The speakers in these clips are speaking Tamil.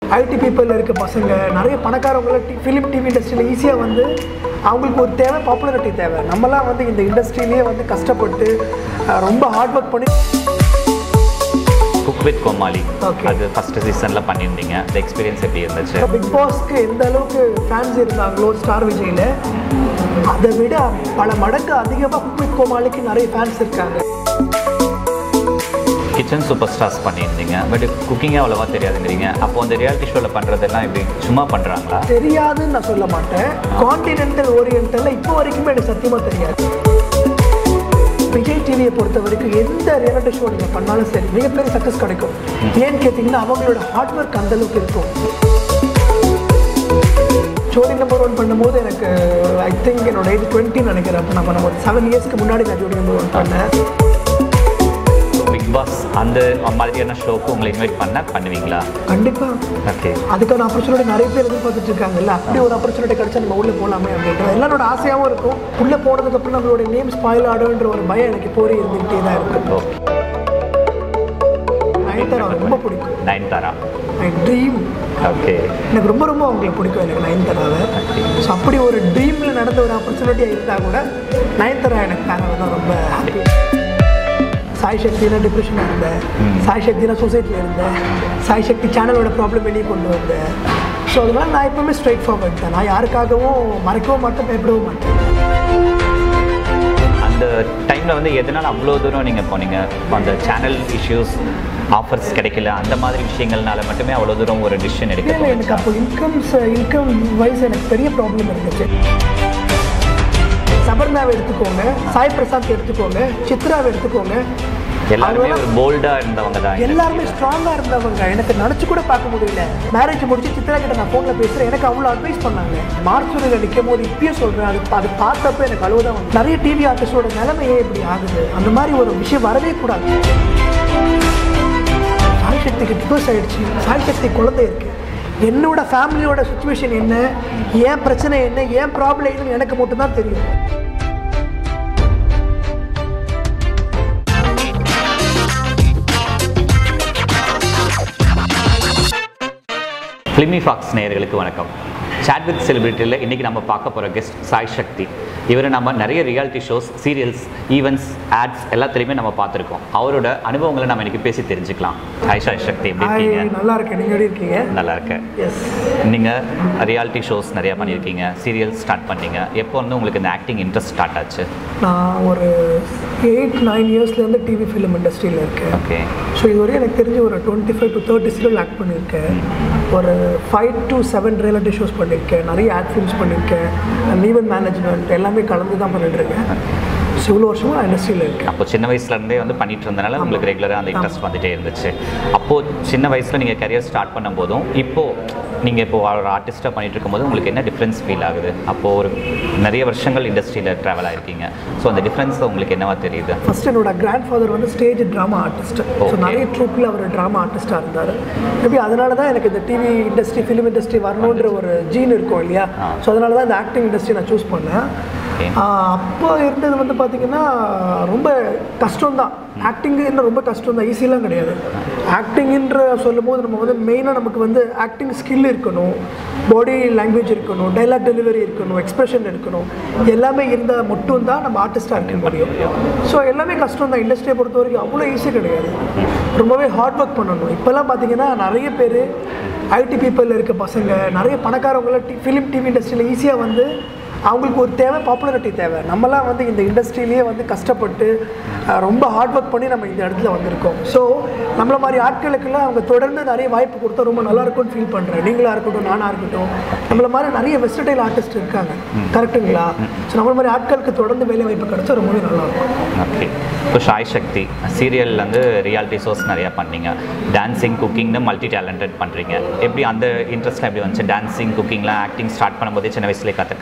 ஐடி பீப்புளில் இருக்க பசங்க நிறைய பணக்காரவங்கள ஃபிலிம் டிவி இண்டஸ்ட்ரியில் ஈஸியாக வந்து அவங்களுக்கு ஒரு தேவை பாப்புலாரிட்டி தேவை நம்மலாம் வந்து இந்த இண்டஸ்ட்ரியிலேயே வந்து கஷ்டப்பட்டு அஹ், ரொம்ப ஹார்ட் ஒர்க் பண்ணி குக் வித் கோமாளி Okay. அது ஃபர்ஸ்ட் சீசனில் பண்ணியிருந்தீங்க அந்த எக்ஸ்பீரியன்ஸ் எப்படி இருந்துச்சு பிக் பாஸ்க்கு எந்த அளவுக்கு ஃபேன்ஸ் இருந்தாங்களோ ஸ்டார் விஜயில் அதை விட பல மடங்கு அதிகமாக குக்வித் கோமாளிக்கு நிறைய ஃபேன்ஸ் இருக்காங்க கிச்சன் சூப்பர் ஸ்டார்ஸ் பண்ணியிருந்தீங்க பட் குக்கிங்கே அவ்வளோவா தெரியாதுங்கிறீங்க அப்போ அந்த ரியாலிட்டி ஷோவில் பண்ணுறதெல்லாம் இப்படி சும்மா பண்ணுறாங்களா தெரியாதுன்னு நான் சொல்ல மாட்டேன் கான்டினென்டல் ஓரியன்டலில் இப்போ வரைக்குமே எனக்கு சத்தியமாக தெரியாது விஜய் டிவியை பொறுத்த வரைக்கும் எந்த ரியாலிட்டி ஷோ நீங்கள் பண்ணாலும் சரி மிகப்பெரிய சக்ஸஸ் கிடைக்கும் ஏன்னு கேட்டிங்கன்னா அவங்களோட ஹார்ட் ஒர்க் அந்த அளவுக்கு இருக்கும் ஜோடி நம்பர் ஒன் பண்ணும்போது எனக்கு ஐ திங்க் என்னோட ஏஜ் டுவெண்ட்டின்னு நினைக்கிறேன் அப்போ நான் பண்ணும்போது செவன் இயர்ஸ்க்கு முன்னாடி நான் ஜோடி நம்பர் ஒன் பண்ணேன் பிக் பாஸ் அந்த மாதிரியான ஷோக்கு உங்களை இன்வைட் பண்ண பண்ணுவீங்களா கண்டிப்பாக ஓகே அதுக்கான ஆப்பர்ச்சுனிட்டி நிறைய பேர் எதிர்பார்த்துட்டு இருக்காங்கல்ல அப்படி ஒரு ஆப்பர்ச்சுனிட்டி கிடைச்சா நம்ம உள்ள போகலாமே அப்படின்றது எல்லாரோட ஆசையாகவும் இருக்கும் உள்ள போனதுக்கு அப்புறம் நம்மளோட நேம் ஸ்பாயில் ஆடுன்ற ஒரு பயம் எனக்கு இப்போ வரையும் இருந்துகிட்டே தான் இருக்கும் ஓகே நயன்தாரா ரொம்ப பிடிக்கும் நயன்தாரா மை ட்ரீம் ஓகே எனக்கு ரொம்ப ரொம்ப அவங்களை பிடிக்கும் எனக்கு நயன்தாராவை ஸோ அப்படி ஒரு ட்ரீமில் நடந்த ஒரு ஆப்பர்ச்சுனிட்டியாக இருந்தால் கூட நயன்தாரா எனக்கு மேலே தான் ரொம்ப ஹாப்பி சாய் சக்தினா டிப்ரெஷனில் இருந்தேன் சாய் சக்தினா சொசைட்டியில் இருந்தேன் சாய் சக்தி சேனலோட ப்ராப்ளம் வெளியே கொண்டு வந்தேன் ஸோ அதனால நான் எப்பவுமே ஸ்ட்ரைட் ஃபார்வர்ட் தான் நான் யாருக்காகவும் மறைக்கவும் மாட்டேன் பயப்படவும் மாட்டேன் அந்த டைமில் வந்து எதனால் அவ்வளோ தூரம் நீங்கள் போனீங்க அந்த சேனல் இஷ்யூஸ் ஆஃபர்ஸ் கிடைக்கல அந்த மாதிரி விஷயங்கள்னால மட்டுமே அவ்வளோ தூரம் ஒரு டிசிஷன் எடுக்க இல்லை எனக்கு தோணுச்சா? அப்போ இன்கம்ஸ் இன்கம் வைஸ் எனக்கு பெரிய ப்ராப்ளம் இருந்துச்சு சபர்ணாவை எடுத்துக்கோங்க சாய் பிரசாந்த் எடுத்துக்கோங்க சித்ராவை எடுத்துக்கோங்க எல்லாருமே அவங்கெல்லாம் ஒரு போல்டாக இருந்தவங்க தான் எல்லாருமே ஸ்ட்ராங்காக இருந்தவங்க எனக்கு நினச்சி கூட பார்க்க முடியல மேரேஜ் முடிச்சு சித்ரா கிட்ட நான் ஃபோனில் பேசுகிறேன் எனக்கு அவ்வளோ அட்வைஸ் பண்ணாங்க மார்ச்சூரியில் நிற்கும் போது இப்பயும் சொல்கிறேன் அது அது பார்த்தப்ப எனக்கு அழுவதான் வந்து நிறைய டிவி ஆர்டிஸ்டோட நிலைமையே இப்படி ஆகுது அந்த மாதிரி ஒரு விஷயம் வரவே கூடாது சாய் சக்திக்கு டிவோர்ஸ் ஆயிடுச்சு சாய் சக்தி குழந்தை இருக்கு என்னோட ஃபேமிலியோட சுச்சுவேஷன் என்ன ஏன் பிரச்சனை என்ன ஏன் ப்ராப்ளம் என்னன்னு எனக்கு மட்டும்தான் தெரியும் ஃபிலிமி ஃபாக்ஸ் நேயர்களுக்கு வணக்கம் சாட் வித் செலிபிரிட்டியில் இன்றைக்கி நம்ம பார்க்க போகிற கெஸ்ட் சாய் சக்தி இவரை நம்ம நிறைய reality shows serials events ads எல்லாத்துலேயுமே நம்ம பார்த்துருக்கோம் அவரோட அனுபவங்களை நம்ம இன்னைக்கு பேசி தெரிஞ்சுக்கலாம் ஹாய் சாய் சக்தி எப்படி ஹாய் இருக்கீங்க நல்லா இருக்கேன் நீங்கள் எப்படி இருக்கீங்க நல்லா இருக்கேன் எஸ் நீங்கள் ரியாலிட்டி ஷோஸ் நிறையா பண்ணியிருக்கீங்க சீரியல்ஸ் ஸ்டார்ட் பண்ணீங்க எப்போ வந்து உங்களுக்கு இந்த ஆக்டிங் இன்ட்ரெஸ்ட் ஸ்டார்ட் ஆச்சு நான் ஒரு எயிட் நைன் இயர்ஸ்லேருந்து டிவி ஃபிலிம் இண்டஸ்ட்ரியில் இருக்கேன் ஓகே ஸோ இதுவரை எனக்கு தெரிஞ்சு ஒரு twenty five to thirty serial act பண்ணியிருக்கேன் ஒரு five to seven reality shows பண்ணியிருக்கேன் நிறைய ஆட் ஃபிலிம்ஸ் பண்ணியிருக்கேன் ஈவென்ட் மேனேஜ்மெண்ட் எல்லாமே கலந்து தான் பண்ணிட்டு இருக்கேன் ஸோ இவ்வளோ வருஷமாக நான் இண்டஸ்ட்ரியில் இருக்கேன் அப்போ சின்ன வயசுலேருந்தே வந்து பண்ணிட்டு இருந்தனால உங்களுக்கு ரெகுலராக அந்த இன்ட்ரெஸ்ட் வந்துட்டே இருந்துச்சு அப்போது சின்ன வயசில் நீங்கள் கரியர் ஸ்டார்ட் பண்ணும்போதும் இப்போது நீங்கள் இப்போ ஒரு ஆர்டிஸ்ட்டாக பண்ணிட்டு இருக்கும்போது உங்களுக்கு என்ன டிஃப்ரென்ஸ் ஃபீல் ஆகுது அப்போது ஒரு நிறைய வருஷங்கள் இண்டஸ்ட்ரியில் ட்ராவல் ஆயிருக்கீங்க ஸோ அந்த டிஃப்ரென்ஸ் உங்களுக்கு என்னவா தெரியுது ஃபர்ஸ்ட் என்னோட கிராண்ட் ஃபாதர் வந்து stage drama artist so Okay. நிறைய ட்ரூப்பில் அவர் ட்ராமா ஆர்டிஸ்ட்டாக இருந்தார் மேபி அதனால தான் எனக்கு இந்த டிவி இண்டஸ்ட்ரி ஃபிலிம் இண்டஸ்ட்ரி வரணுன்ற ஒரு ஜீன் இருக்கும் இல்லையா ஆ. ஸோ அதனால தான் இந்த ஆக்டிங் இண்டஸ்ட்ரி நான் சூஸ் பண்ணேன் Okay. ஆஹ் அப்போ இருந்தது வந்து பார்த்தீங்கன்னா ரொம்ப கஷ்டம்தான் ஆக்டிங்கு ரொம்ப கஷ்டம் தான் ஈஸிலாம் கிடையாது ஆக்டிங்ன்ற சொல்லும் போது நம்ம வந்து மெயினாக நமக்கு வந்து ஆக்டிங் ஸ்கில் இருக்கணும் பாடி லாங்குவேஜ் இருக்கணும் டைலாக் டெலிவரி இருக்கணும் எக்ஸ்பிரஷன் இருக்கணும் எல்லாமே இருந்தால் மட்டும்தான் நம்ம ஆர்டிஸ்டாக இருக்க முடியும் ஸோ எல்லாமே கஷ்டம் தான் இண்டஸ்ட்ரியை பொறுத்த வரைக்கும் அவ்வளோ ஈஸி கிடையாது ரொம்பவே ஹார்ட் ஒர்க் பண்ணணும் இப்போல்லாம் பார்த்தீங்கன்னா நிறைய பேர் ஐடி பீப்புளில் இருக்க பசங்க நிறைய பணக்காரவங்கள டி ஃபிலிம் டிவி இண்டஸ்ட்ரியில் ஈஸியாக வந்து அவங்களுக்கு ஒரு தேவை பாப்புலாரிட்டி தேவை நம்மலாம் வந்து இந்த இண்டஸ்ட்ரியிலேயே வந்து கஷ்டப்பட்டு அஹ், ரொம்ப ஹார்ட் ஒர்க் பண்ணி நம்ம இந்த இடத்துல வந்திருக்கோம் ஸோ நம்மள மாதிரி ஆட்களுக்கெல்லாம் அவங்க தொடர்ந்து நிறைய வாய்ப்பு கொடுத்தா ரொம்ப நல்லா இருக்கும்னு ஃபீல் பண்ணுறேன் நீங்களாக இருக்கட்டும் நானாக இருக்கட்டும் நம்மள மாதிரி நிறைய வெஸ்டடைல் ஆர்டிஸ்ட் இருக்காங்க கரெக்டுங்களா ஸோ நம்மள மாதிரி ஆட்களுக்கு தொடர்ந்து வேலை வாய்ப்பு கிடைச்சா ரொம்பவே நல்லாயிருக்கும் ஓகே இப்போ ஷாய் சக்தி சீரியல்ல வந்து ரியாலிட்டி ஷோஸ் நிறையா பண்ணீங்க டான்ஸிங் குக்கிங்னு மல்டி டேலண்டட் பண்ணுறீங்க எப்படி அந்த இன்ட்ரெஸ்ட்லாம் எப்படி வந்துச்சு டான்ஸிங் குக்கிங்லாம் ஆக்டிங் ஸ்டார்ட் பண்ணும்போதே சின்ன வயசுலேயே கற்று கற்றுக்க ஆரம்பிச்சிங்க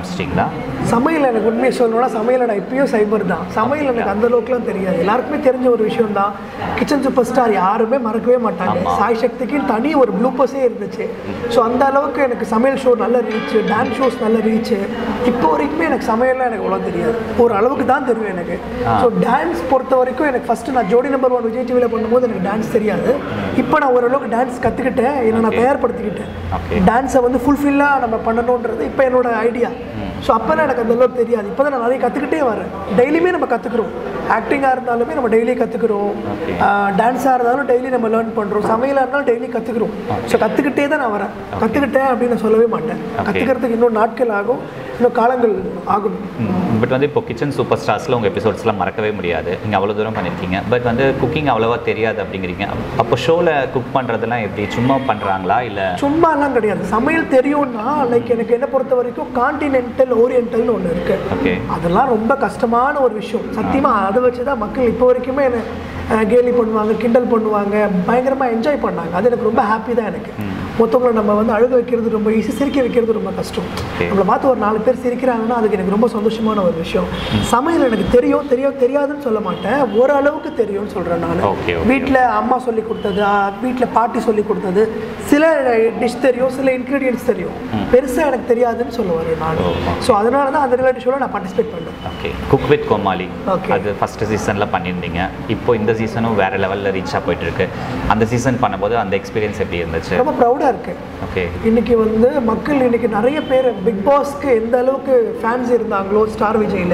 ஆரம்பிச்சிட்டிங்களா சமையல் எனக்கு உண்மையை சொல்லணும்னா சமையல் நான் இப்பயும் சைபர் தான் சமையல் எனக்கு அந்த அளவுக்குலாம் தெரியாது எல்லாருக்குமே தெரிஞ்ச ஒரு விஷயம் தான் கிச்சன் சூப்பர் ஸ்டார் யாருமே மறக்கவே மாட்டாங்க ஆமா. சாய் சக்திக்கு தனி ஒரு ப்ளூப்பர்ஸே இருந்துச்சு ஸோ அந்த அளவுக்கு எனக்கு சமையல் ஷோ நல்ல ரீச் டான்ஸ் ஷோஸ் நல்ல ரீச் இப்போ வரைக்குமே எனக்கு சமையல்லாம் எனக்கு அவ்வளோ தெரியாது ஒரு அளவுக்கு தான் தெரியும் எனக்கு ஸோ டான்ஸ் பொறுத்த வரைக்கும் எனக்கு ஃபஸ்ட்டு நான் ஜோடி நம்பர் ஒன் விஜய் டிவியில் பண்ணும்போது எனக்கு டான்ஸ் தெரியாது இப்போ நான் ஓரளவுக்கு டான்ஸ் கற்றுக்கிட்டேன் என்னை நான் தயார்படுத்திக்கிட்டேன் Okay. டான்ஸை வந்து ஃபுல்ஃபில்லாக நம்ம பண்ணணுன்றது இப்போ என்னோட ஐடியா ஸோ அப்போல்லாம் எனக்கு அந்த அளவுக்கு தெரியாது இப்போ தான் நான் நிறைய கற்றுக்கிட்டே வரேன் டெய்லியுமே நம்ம கற்றுக்குறோம் ஆக்டிங்காக இருந்தாலுமே நம்ம டெய்லி கற்றுக்குறோம் Okay. டான்ஸாக இருந்தாலும் டெய்லி நம்ம லேர்ன் பண்ணுறோம் சமையலாக இருந்தாலும் டெய்லி கற்றுக்குறோம் ஸோ கற்றுக்கிட்டே தான் நான் வரேன் கற்றுக்கிட்டேன் அப்படின்னு நான் சொல்லவே மாட்டேன் கற்றுக்கிறதுக்கு இன்னும் நாட்கள் ஆகும் இன்னும் காலங்கள் ஆகும் பட் வந்து இப்போ கிச்சன் சூப்பர் ஸ்டார்ஸில் உங்கள் எபிசோட்ஸ்லாம் மறக்கவே முடியாது நீங்கள் அவ்வளோ தூரம் பண்ணியிருக்கீங்க பட் வந்து குக்கிங் அவ்வளோவா தெரியாது அப்படிங்கிறீங்க அப்போ ஷோவில் குக் பண்ணுறதெல்லாம் எப்படி சும்மா பண்ணுறாங்களா இல்லை சும்மாலாம் கிடையாது சமையல் தெரியும்னா லைக் எனக்கு என்ன பொறுத்த வரைக்கும் கான்டினென்டல் ஓரியன்டல்னு ஒன்று இருக்குது ஓகே அதெல்லாம் ரொம்ப கஷ்டமான ஒரு விஷயம் சத்தியமாக அதை வச்சு தான் மக்கள் இப்போ வரைக்குமே என்னை அஹ், கேலி பண்ணுவாங்க கிண்டல் பண்ணுவாங்க பயங்கரமாக என்ஜாய் பண்ணாங்க அது எனக்கு ரொம்ப ஹாப்பி தான் எனக்கு மொத்தவங்களை நம்ம வந்து அழுக வைக்கிறது ரொம்ப ஈஸி சிரிக்க வைக்கிறது ரொம்ப கஷ்டம் Okay. நம்மளை பார்த்து ஒரு நாலு பேர் சிரிக்கிறாங்கன்னா அதுக்கு எனக்கு ரொம்ப சந்தோஷமான ஒரு விஷயம் சமையல் எனக்கு தெரியும் தெரியும் தெரியாதுன்னு சொல்ல மாட்டேன் ஓரளவுக்கு தெரியும்னு சொல்கிறேன் நான் Okay, okay. வீட்டில் அம்மா சொல்லி கொடுத்தது வீட்டில் பாட்டி சொல்லி கொடுத்தது சில டிஷ் தெரியும் சில இன்க்ரீடியன்ஸ் தெரியும் பெருசாக எனக்கு தெரியாதுன்னு சொல்ல வரேன் நான் ஓ, ஓ. ஸோ அதனால தான் அந்த ரிலேட்டிவ் ஷோவில் நான் பார்ட்டிசிபேட் பண்ணேன் okay cook with Comali Okay. அது ஃபர்ஸ்ட் சீசனில் பண்ணியிருந்தீங்க இப்போ இந்த சீசனும் வேற லெவலில் ரீச்சாக போயிட்டு இருக்கு அந்த சீசன் பண்ணும்போது அந்த எக்ஸ்பீரியன்ஸ் எப்படி இருந்துச்சு ரொம்ப ப்ரௌடாக இருக்கு ஓகே இன்னைக்கு வந்து மக்கள் இன்னைக்கு நிறைய பேர் பிக் பாஸ்க்கு எந்த அளவுக்கு ஃபேன்ஸ் இருந்தாங்களோ ஸ்டார் விஜயில்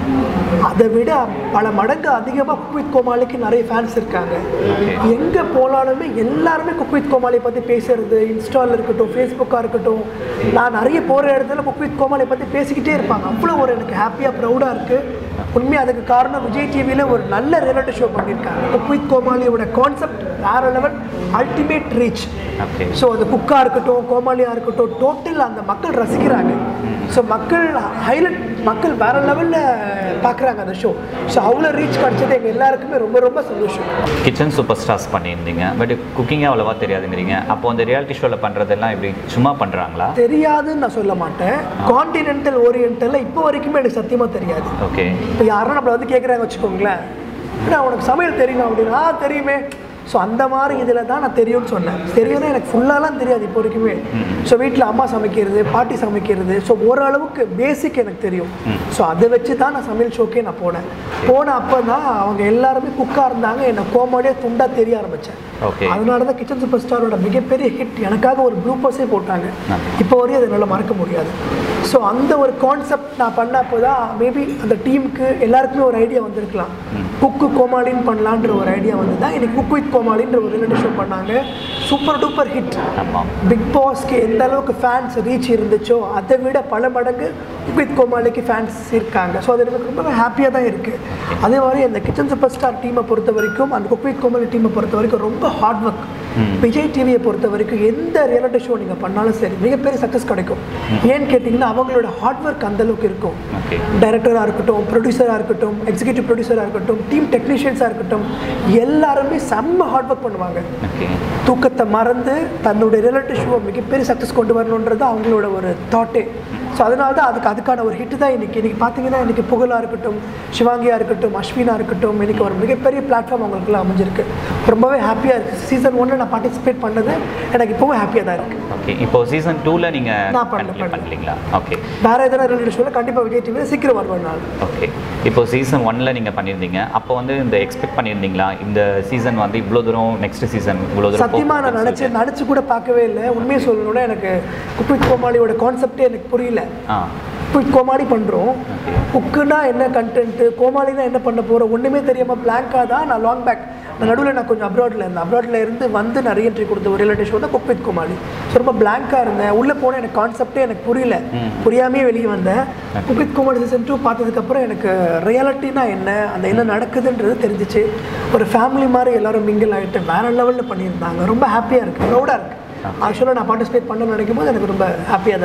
அதை விட பல மடங்கு அதிகமாக குக் வித் கோமாளிக்கு நிறைய ஃபேன்ஸ் இருக்காங்க Okay. எங்கே போனாலுமே எல்லாருமே குக் வித் கோமாளி பற்றி பேசுறது இன்ஸ்டாவில் இருக்கட்டும் ஃபேஸ்புக்காக இருக்கட்டும் நான் நிறைய போகிற இடத்துல குக் வித் கோமாளி பற்றி பேசிக்கிட்டே இருப்பாங்க அவ்வளோ ஒரு எனக்கு ஹாப்பியாக ப்ரௌடாக இருக்குது உண்மையாக அதுக்கு காரணம் விஜய் டிவியில் ஒரு நல்ல ரியாலிட்டி ஷோ பண்ணியிருக்காங்க குக் வித் கோமாளியோட கான்செப்ட் வேற level ultimate reach okay so அது குக்காக இருக்கட்டும் கோமாளியாக இருக்கட்டும் டோட்டல் அந்த மக்கள் ரசிக்கிறாங்க ஸோ மக்கள் ஹைலைட் மக்கள் வேற லெவலில் பார்க்குறாங்க அந்த ஷோ ஸோ அவ்வளோ ரீச் கிடச்சது எங்கள் எல்லாருக்குமே ரொம்ப ரொம்ப சந்தோஷம் கிச்சன் சூப்பர் ஸ்டார்ஸ் பண்ணியிருந்தீங்க பட் குக்கிங்கே அவ்வளோவா தெரியாதுங்கிறீங்க அப்போ அந்த ரியாலிட்டி ஷோவில் பண்ணுறதெல்லாம் எப்படி சும்மா பண்ணுறாங்களா தெரியாதுன்னு நான் சொல்ல மாட்டேன் கான்டினென்டல் ஓரியன்டலில் இப்போ வரைக்குமே எனக்கு சத்தியமாக தெரியாது ஓகே இப்போ யாரும் நம்மளை வந்து கேட்குறாங்க வச்சுக்கோங்களேன் "அண்ணா, உனக்கு சமையல் தெரியும் அப்படின்னா "ஆ, தெரியுமே ஸோ அந்த மாதிரி இதில் தான் நான் தெரியும்னு சொன்னேன் தெரியும்னா எனக்கு ஃபுல்லாலாம் தெரியாது இப்போ வரைக்குமே ஸோ வீட்டில் அம்மா சமைக்கிறது பாட்டி சமைக்கிறது ஸோ ஓரளவுக்கு பேசிக் எனக்கு தெரியும் ஸோ அதை வச்சு தான் நான் சமையல் ஷோக்கே நான் போனேன் போன அப்போ தான் அவங்க எல்லாருமே குக்காக இருந்தாங்க என்னை கோமாடியே துண்டாக தெரிய ஆரம்பித்தேன் ஓகே அதனால தான் கிச்சன் சூப்பர் ஸ்டாரோட மிகப்பெரிய ஹிட் எனக்காக ஒரு ப்ளூப்பர்ஸே போட்டாங்க இப்போ வரையும் அதை என்னால் மறக்க முடியாது ஸோ அந்த ஒரு கான்செப்ட் நான் பண்ணப்போ தான் மேபி அந்த டீமுக்கு எல்லாருக்குமே ஒரு ஐடியா வந்திருக்கலாம் குக்கு கோமாளின்னு பண்ணலான்ற ஒரு ஐடியா வந்து தான் எனக்கு குக் வித் கோமாளின்ற ஒரு ரிலேட்டிவ் ஷோ பண்ணாங்க சூப்பர் டூப்பர் ஹிட் ஆமாம் பிக் பாஸ்க்கு எந்த அளவுக்கு ஃபேன்ஸ் ரீச் இருந்துச்சோ அதை விட பல மடங்கு குக் வித் கோமாளிக்கு ஃபேன்ஸ் இருக்காங்க ஸோ அது எனக்கு ரொம்ப ஹாப்பியாக தான் இருக்குது அதே மாதிரி அந்த கிச்சன் சூப்பர் ஸ்டார் டீமை பொறுத்த வரைக்கும் அந்த குக் வித் கோமாளி டீமை பொறுத்த வரைக்கும் ரொம்ப ஹார்ட் ஒர்க் விஜய் டிவியை பொறுத்த வரைக்கும் எந்த ரியாலிட்டி ஷோ நீங்கள் பண்ணாலும் சரி மிகப்பெரிய சக்ஸஸ் கிடைக்கும் ஏன்னு கேட்டிங்கன்னா அவங்களோட ஹார்ட் ஒர்க் அந்த அளவுக்கு இருக்கும் ஓகே டைரக்டராக இருக்கட்டும் ப்ரொடியூசராக இருக்கட்டும் எக்ஸிக்யூட்டிவ் ப்ரொடியூசராக இருக்கட்டும் டீம் டெக்னீஷியன்ஸாக இருக்கட்டும் எல்லாருமே செம்ம ஹார்ட் ஒர்க் பண்ணுவாங்க ஓகே தூக்கத்தை மறந்து தன்னுடைய ரியாலிட்டி ஷோவை மிகப்பெரிய சக்ஸஸ் கொண்டு வரணுன்றது அவங்களோட ஒரு தாட்டே ஸோ அதனால தான் அதுக்கு அதுக்கான ஒரு ஹிட் தான் இன்னைக்கு இன்னைக்கு பார்த்தீங்கன்னா இன்னைக்கு புகழாக இருக்கட்டும் சிவாங்கியாக இருக்கட்டும் அஸ்வினா இருக்கட்டும் இன்னைக்கு ஒரு மிகப்பெரிய பிளாட்ஃபார்ம் அவங்களுக்குலாம் அமைஞ்சிருக்கு ரொம்பவே ஹாப்பியாக இருக்குது சீசன் ஒன்ல நான் பார்ட்டிசிபேட் பண்ணது எனக்கு இப்போவும் ஹாப்பியாக தான் இருக்குது ஓகே இப்போ சீசன் டூவில் நீங்கள் நான் பண்ணல, கண்டினியூ பண்ணல. பண்ணலீங்களா ஓகே வேற எதனா ரியாலிட்டி ஷோவில் கண்டிப்பாக விஜய் டிவியில் சீக்கிரம் வருவேன் நான் ஓகே இப்போ சீசன் ஒன்ல நீங்கள் பண்ணியிருந்தீங்க அப்போ வந்து இந்த எக்ஸ்பெக்ட் பண்ணியிருந்தீங்களா இந்த சீசன் வந்து இவ்வளோ தூரம் நெக்ஸ்ட் சீசன் இவ்வளோ தூரம் சத்தியமாக நான் போகும்னு நினச்சி நினச்சி கூட பார்க்கவே இல்லை உண்மையை சொல்லணும்னா எனக்கு குக்வித் கோமாளியோட கான்செப்டே எனக்கு புரியல சொல்லிட்டு. ஆ குயிக் கோமாளி பண்ணுறோம் Okay. குக்குனா என்ன கண்டென்ட்டு கோமாளினா என்ன பண்ண போகிறோம் ஒன்றுமே தெரியாமல் பிளாங்காக தான் நான் லாங் பேக் நான் நடுவில் நான் கொஞ்சம் அப்ராடில் இருந்தேன் அப்ராடில் இருந்து வந்து நான் ரீஎன்ட்ரி கொடுத்த ஒரு ரிலேட்டிவ் ஷோ தான் குக் வித் கோமாளி ஸோ ரொம்ப பிளாங்காக இருந்தேன் உள்ளே போன எனக்கு கான்செப்டே எனக்கு புரியல புரியாமையே வெளியே வந்தேன் cook with Comali season two பார்த்ததுக்கப்புறம் எனக்கு ரியாலிட்டினா என்ன அந்த என்ன நடக்குதுன்றது தெரிஞ்சிச்சு ஒரு ஃபேமிலி மாதிரி எல்லாரும் மிங்கிள் ஆகிட்டு வேற லெவலில் பண்ணியிருந்தாங்க ரொம்ப ஹாப்பியாக இருக்குது ப்ரௌடாக இருக்குது ஆக்சுவலாக நான் பார்ட்டிசிபேட் பண்ண நினைக்கும் போது எனக்கு ரொம்ப ஹாப்பியாக தான் இருக்குது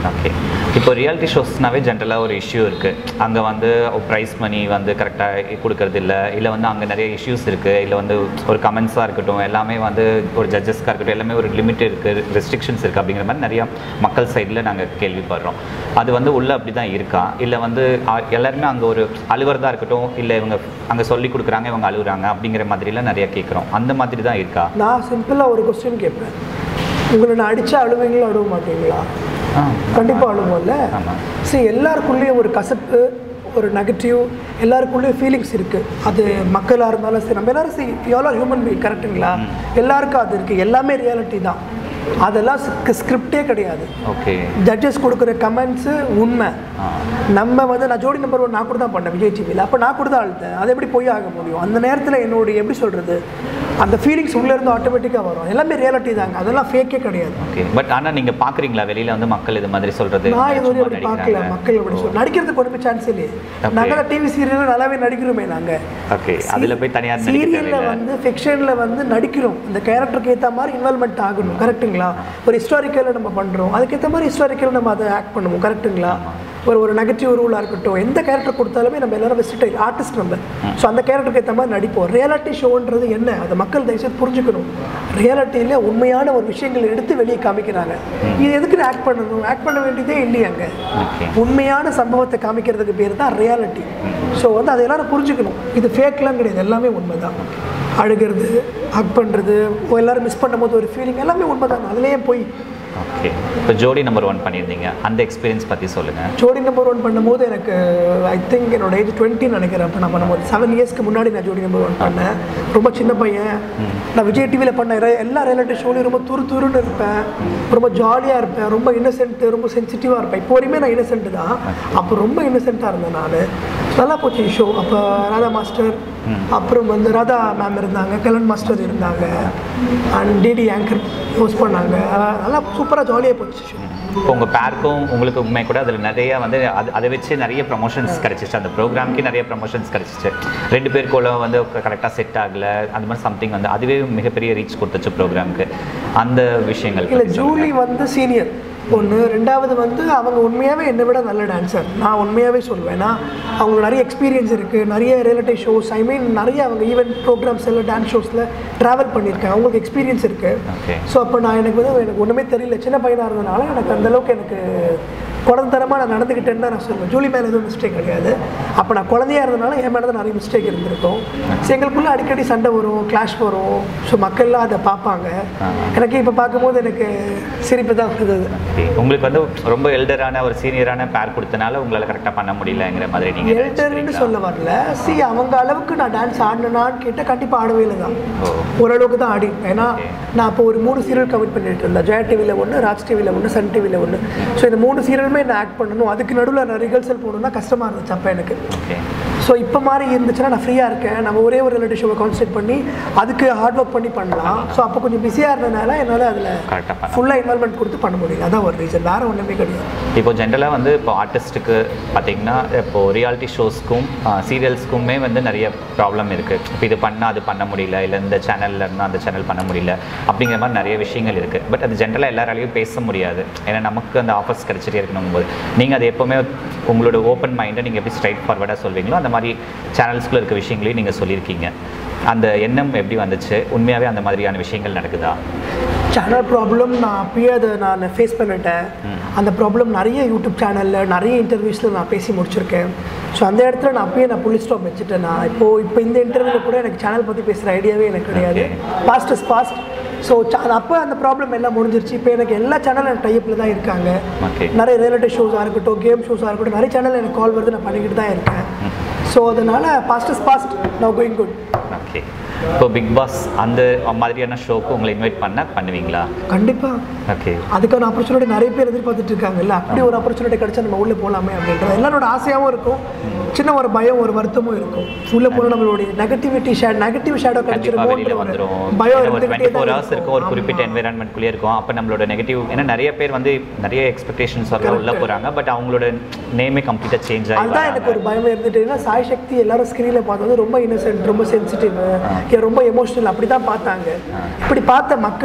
ஓகே இப்போ ரியாலிட்டி ஷோஸ்னாவே ஜென்ரலாக ஒரு இஷ்யூ இருக்குது அங்கே வந்து ப்ரைஸ் மணி வந்து கரெக்டாக கொடுக்கறது இல்லை இல்லை வந்து அங்கே நிறைய இஷ்யூஸ் இருக்குது இல்லை வந்து ஒரு கமெண்ட்ஸாக இருக்கட்டும் எல்லாமே வந்து ஒரு ஜட்ஜஸ்க்காக இருக்கட்டும் எல்லாமே ஒரு லிமிட் இருக்குது ரெஸ்ட்ரிக்ஷன்ஸ் இருக்குது அப்படிங்கிற மாதிரி நிறைய மக்கள் சைடில் நாங்கள் கேள்விப்படுறோம் அது வந்து உள்ளே அப்படி தான் இருக்கா இல்லை வந்து அ- எல்லாருமே அங்கே ஒரு அழுவுறதா இருக்கட்டும் இல்லை இவங்க அங்கே சொல்லி கொடுக்குறாங்க இவங்க அழுகுறாங்க அப்படிங்கிற மாதிரிலாம் நிறைய கேட்குறோம் அந்த மாதிரி தான் இருக்கா நான் சிம்பிளாக ஒரு கொஸ்டின் கேட்பேன் உங்களை நான் அடிச்சா அழுவீங்களா அழுவ மாட்டீங்களா ஆ கண்டிப்பாக அழுவோம்ல ஆமாம் சரி எல்லாருக்குள்ளேயும் ஒரு கசப்பு ஒரு நெகட்டிவ் எல்லாருக்குள்ளேயும் ஃபீலிங்ஸ் இருக்குது அது மக்களாக இருந்தாலும் சரி நம்ம எல்லாரும் சரி எவ்வளோ ஹியூமன் பீங் கரெக்டுங்களா எல்லாருக்கும் அது இருக்குது எல்லாமே ரியாலிட்டி தான் அதெல்லாம் ஸ்கிரிப்டே கிடையாது ஓகே ஜட்ஜஸ் கொடுக்குற கமெண்ட்ஸு உண்மை ஆ நம்ம வந்து நான் ஜோடி நம்பர் ஒன் நான் கூட தான் பண்ணேன் விஜய் டிவியில் அப்போ நான் கூட தான் அழுத்தேன் அது எப்படி போய் ஆக முடியும் அந்த நேரத்தில் என்னுடைய எப்படி சொல்கிறது அந்த ஃபீலிங்ஸ் உள்ளே இருந்து ஆட்டோமேட்டிக்காக வரும் எல்லாமே ரியாலிட்டி தாங்க அதெல்லாம் ஃபேக்கே கிடையாது ஓகே பட் ஆனால் நீங்கள் பார்க்குறீங்களா வெளியில் வந்து மக்கள் இது மாதிரி சொல்கிறது நான் இது சும்மா வரையும் அப்படி பார்க்கல நடிக்கிறாங்க. மக்கள் அப்படி சொல்லி நடிக்கிறதுக்கு ஒன்றுமே சான்ஸ் இல்லையே Okay. நாங்கள் தான் டிவி சீரியல் நல்லாவே நடிக்கிறோமே நாங்கள் ஓகே அதில் போய் தனியார் நடிக்க சீரியலில் தேவையில்லை வந்து ஃபிக்ஷனில் வந்து நடிக்கிறோம் அந்த கேரக்டருக்கு ஏற்ற மாதிரி இன்வால்மெண்ட் ஆகணும் கரெக்ட்டுங்களா ஒரு ஹிஸ்டாரிக்கலில் நம்ம பண்ணுறோம் அதுக்கேற்ற மாதிரி ஹிஸ்டாரிக்கலில் நம்ம அதை ஆக்ட் பண்ணுவோம் கரெக்ட்டுங்களா ஒரு ஒரு நெகட்டிவ் ரூலாக இருக்கட்டும் எந்த கேரக்டர் கொடுத்தாலுமே நம்ம எல்லாரும் வெஸ்டர் ஆர்டிஸ்ட் நம்ம ஸோ அந்த கேரக்டருக்கு ஏற்ற மாதிரி நடிப்போம் ரியாலிட்டி ஷோன்றது என்ன அதை மக்கள் தயவுசெய்து புரிஞ்சுக்கணும் ரியாலிட்டியில் உண்மையான ஒரு விஷயங்களை எடுத்து வெளியே காமிக்கிறாங்க இது எதுக்கு ஆக்ட் பண்ணணும் ஆக்ட் பண்ண வேண்டியதே இல்லையாங்க ஓகே உண்மையான சம்பவத்தை காமிக்கிறதுக்கு பேர் தான் ரியாலிட்டி ஸோ வந்து அதை எல்லாரும் புரிஞ்சுக்கணும் இது ஃபேக்லாம் கிடையாது எல்லாமே உண்மை தான் அழுகிறது ஹக் பண்ணுறது எல்லாரும் மிஸ் பண்ணும்போது ஒரு ஃபீலிங் எல்லாமே உண்மை தான் அதுலேயே போய் ஓகே இப்போ ஜோடி நம்பர் ஒன் பண்ணியிருந்தீங்க அந்த எக்ஸ்பீரியன்ஸ் பற்றி சொல்லுங்கள் ஜோடி நம்பர் ஒன் பண்ணும்போது எனக்கு ஐ திங்க் என்னோட ஏஜ் டுவெண்ட்டி நினைக்கிறேன் அப்போ நான் பண்ணும்போது செவன் இயர்ஸ்க்கு முன்னாடி நான் ஜோடி நம்பர் ஒன் பண்ணேன் ரொம்ப சின்ன பையன் நான் விஜய் டிவியில் பண்ண re- எல்லா ரியாலிட்டி ஷோலையும் ரொம்ப துரு துருன்னு இருப்பேன் ரொம்ப ஜாலியாக இருப்பேன் ரொம்ப இன்னசென்ட்டு ரொம்ப சென்சிட்டிவாக இருப்பேன் இப்போ வரையுமே நான் இன்னசென்ட் தான் அப்போ ரொம்ப இன்னசென்ட்டாக இருந்தேன் நான் நல்லா போச்சு ஷோ அப்போ ராதா மாஸ்டர் அப்புறம் வந்து ராதா மேம் இருந்தாங்க கலன் மாஸ்டர் இருந்தாங்க அண்ட் டிடி ஆங்கர் ஹோஸ்ட் பண்ணாங்க அஹ் நல்லா சூப்பராக ஜாலியாக போச்சு ஷோ இப்போ உங்கள் பேருக்கும் உங்களுக்கு உண்மை கூட அதில் நிறைய வந்து அது அதை வச்சு நிறைய ப்ரமோஷன்ஸ் கிடச்சிச்சு அந்த ப்ரோக்ராம்க்கு நிறைய ப்ரமோஷன்ஸ் கிடச்சிச்சு ரெண்டு பேருக்குள்ள வந்து கரெக்டாக செட் ஆகலை அந்த மாதிரி சம்திங் வந்து அதுவே மிகப்பெரிய ரீச் கொடுத்துச்சு ப்ரோக்ராம்க்கு அந்த விஷயங்கள் இல்லை பத்தி ஜூலி வந்து சீனியர் ஒன்று ரெண்டாவது வந்து அவங்க உண்மையாகவே என்னை விட நல்ல டான்ஸர் நான் உண்மையாகவே சொல்லுவேன் ஏன்னா அவங்களுக்கு நிறைய எக்ஸ்பீரியன்ஸ் இருக்குது நிறைய ரிலேட்டிவ் ஷோஸ் ஐ மீன் நிறைய அவங்க ஈவென்ட் ப்ரோக்ராம்ஸ் எல்லாம் டான்ஸ் ஷோஸில் ட்ராவல் பண்ணியிருக்கேன் அவங்களுக்கு எக்ஸ்பீரியன்ஸ் இருக்குது ஓகே ஸோ அப்போ நான் எனக்கு வந்து எனக்கு ஒன்றுமே தெரியல சின்ன பையனாக இருந்தனால எனக்கு அந்த அளவுக்கு எனக்கு குழந்தரமாக நான் நடந்துக்கிட்டேன்னு தான் நான் சொல்லுவேன் ஜூலி மேலே எதுவும் மிஸ்டேக் கிடையாது அப்போ நான் குழந்தையா இருந்தனால என் மேலே தான் நிறைய மிஸ்டேக் இருந்திருக்கும் ஸோ எங்களுக்குள்ளே அடிக்கடி சண்டை வரும் கிளாஷ் வரும் ஸோ மக்கள்லாம் அதை பார்ப்பாங்க எனக்கு இப்போ பார்க்கும்போது எனக்கு சிரிப்பு தான் வருது ஓகே உங்களுக்கு வந்து ரொம்ப எல்டரான ஒரு சீனியரான பேர் கொடுத்தனால உங்களால் கரெக்டாக பண்ண முடியலங்கிற மாதிரி நீங்கள் எல்டர்னு சொல்ல வரல சி அவங்க அளவுக்கு நான் டான்ஸ் ஆடினான்னு கேட்டால் கண்டிப்பாக ஆடவே இல்லை தான் ஓ ஓரளவுக்கு தான் ஆடிருப்பேன் ஏன்னா நான் அப்போ ஒரு மூணு சீரியல் கமிட் பண்ணிட்டு இருந்தேன் ஜெயா டிவியில் ஒன்று ராஜ் டிவியில் ஒன்று சன் டிவியில் ஒன்று ஸோ இந்த மூணு சீரியலுமே நான் ஆக்ட் பண்ணணும் அதுக்கு நடுவில் நான் ரிஹர்சல் போகணுன்னா கஷ்டமாக இருந்துச்சு அப்போ எனக்கு ஓகே ஸோ இப்போ மாதிரி இருந்துச்சுன்னா நான் ஃப்ரீயாக இருக்கேன் நம்ம ஒரே ஒரு ரிலேட்டிவ் ஷோவை கான்சன்ட்ரேட் பண்ணி அதுக்கு ஹார்ட் ஒர்க் பண்ணி பண்ணலாம் ஸோ அப்போ கொஞ்சம் பிஸியாக இருந்தனால என்னால் அதில் கரெக்டாக பண்ண ஃபுல்லாக இன்வால்மெண்ட் கொடுத்து பண்ண முடியல அதான் ஒரு ரீசன் வேறு ஒன்றுமே கிடையாது இப்போ ஜென்ரலாக வந்து இப்போ ஆர்டிஸ்ட்டுக்கு பார்த்தீங்கன்னா இப்போ ரியாலிட்டி ஷோஸ்க்கும் சீரியல்ஸ்க்குமே வந்து நிறைய ப்ராப்ளம் இருக்குது இப்போ இது பண்ணால் அது பண்ண முடியல இல்லை இந்த சேனலில் இருந்தால் அந்த சேனல் பண்ண முடியல அப்படிங்கிற மாதிரி நிறைய விஷயங்கள் இருக்குது பட் அது ஜென்ரலாக எல்லாராலையும் பேச முடியாது ஏன்னா நமக்கு அந்த ஆஃபர்ஸ் கிடைச்சிட்டே இருக்கணும் போது நீங்கள் அது எப்போவுமே உங்களோட ஓப்பன் மைண்டை நீங்கள் எப்படி ஸ்ட்ரைட் ஃபார்வர்டாக சொல்வீங்களோ அந்த மாதிரி சேனல்ஸ்குள்ளே இருக்க விஷயங்களையும் நீங்கள் சொல்லியிருக்கீங்க அந்த எண்ணம் எப்படி வந்துச்சு உண்மையாகவே அந்த மாதிரியான விஷயங்கள் நடக்குதா சேனல் ப்ராப்ளம் நான் அப்பயே அதை நான் ஃபேஸ் பண்ணிட்டேன் அந்த ப்ராப்ளம் நிறைய யூடியூப் சேனலில் நிறைய இன்டர்வியூஸில் நான் பேசி முடிச்சிருக்கேன் ஸோ அந்த இடத்துல நான் அப்பயே நான் புள்ளி ஸ்டாப் வச்சுட்டேன் நான் இப்போது இப்போ இந்த இன்டர்வியூவில் கூட எனக்கு சேனல் பற்றி பேசுகிற ஐடியாவே எனக்கு கிடையாது பாஸ்ட் இஸ் பாஸ்ட் ஸோ அப்போ அந்த ப்ராப்ளம் எல்லாம் முடிஞ்சிருச்சு இப்போ எனக்கு எல்லா சேனலும் எனக்கு டைப்பில் தான் இருக்காங்க ஓகே நிறைய ரியாலிட்டி ஷோஸாக இருக்கட்டும் கேம் ஷோஸாக இருக்கட்டும் நிறைய சேனல் எனக்கு கால் வருது நான் பண்ணிக்கிட்டு தான் இருக்கேன் ஸோ அதனால் past is past now going good okay இப்போ பிக் பாஸ் அந்த மாதிரியான ஷோக்கு உங்களை இன்வைட் பண்ணால் பண்ணுவீங்களா கண்டிப்பாக ஓகே அதுக்கான ஆப்பர்ச்சுனிட்டி நிறைய பேர் எதிர்பார்த்துட்டு இருக்காங்கல்ல அப்படி ஒரு ஆப்பர்ச்சுனிட்டி கிடைச்சா நம்ம உள்ளே போகலாமே அப்படின்றது எல்லாரோட ஆசையாகவும் இருக்கும் சின்ன ஒரு பயம் ஒரு வருத்தமும் இருக்கும் உள்ளே போனால் நம்மளுடைய நெகட்டிவிட்டி ஷேட் நெகட்டிவ் ஷேடோ கண்டிப்பாக வெளியில் கிடைச்சிருமோன்ற வந்துடும் ஒரு பயம் ஒரு இருந்துகிட்டே டுவெண்ட்டி ஃபோர் தான் ஹவர்ஸ் இருக்கும் ஒரு குறிப்பிட்ட ஆமா. என்விரான்மெண்ட்குள்ளே இருக்கும் அப்போ நம்மளோட நெகட்டிவ் ஏன்னா நிறைய பேர் வந்து நிறைய எக்ஸ்பெக்டேஷன்ஸ் எல்லாம் உள்ள போகிறாங்க பட் அவங்களோட நேமே கம்ப்ளீட்டாக சேஞ்ச் ஆகி அதுதான் எனக்கு ஒரு பயமே இருந்துட்டு ஏன்னா சாய் சக்தி எல்லாரும் ஸ்க்ரீனில் பார்த்தது ரொம்ப இன்னசென்ட் ரொம்ப சென்சிட்டிவ் ரொம்ப எமோஷனல் அப்படி தான் பார்த்தாங்க இப்படி பார்த்த மக்கள்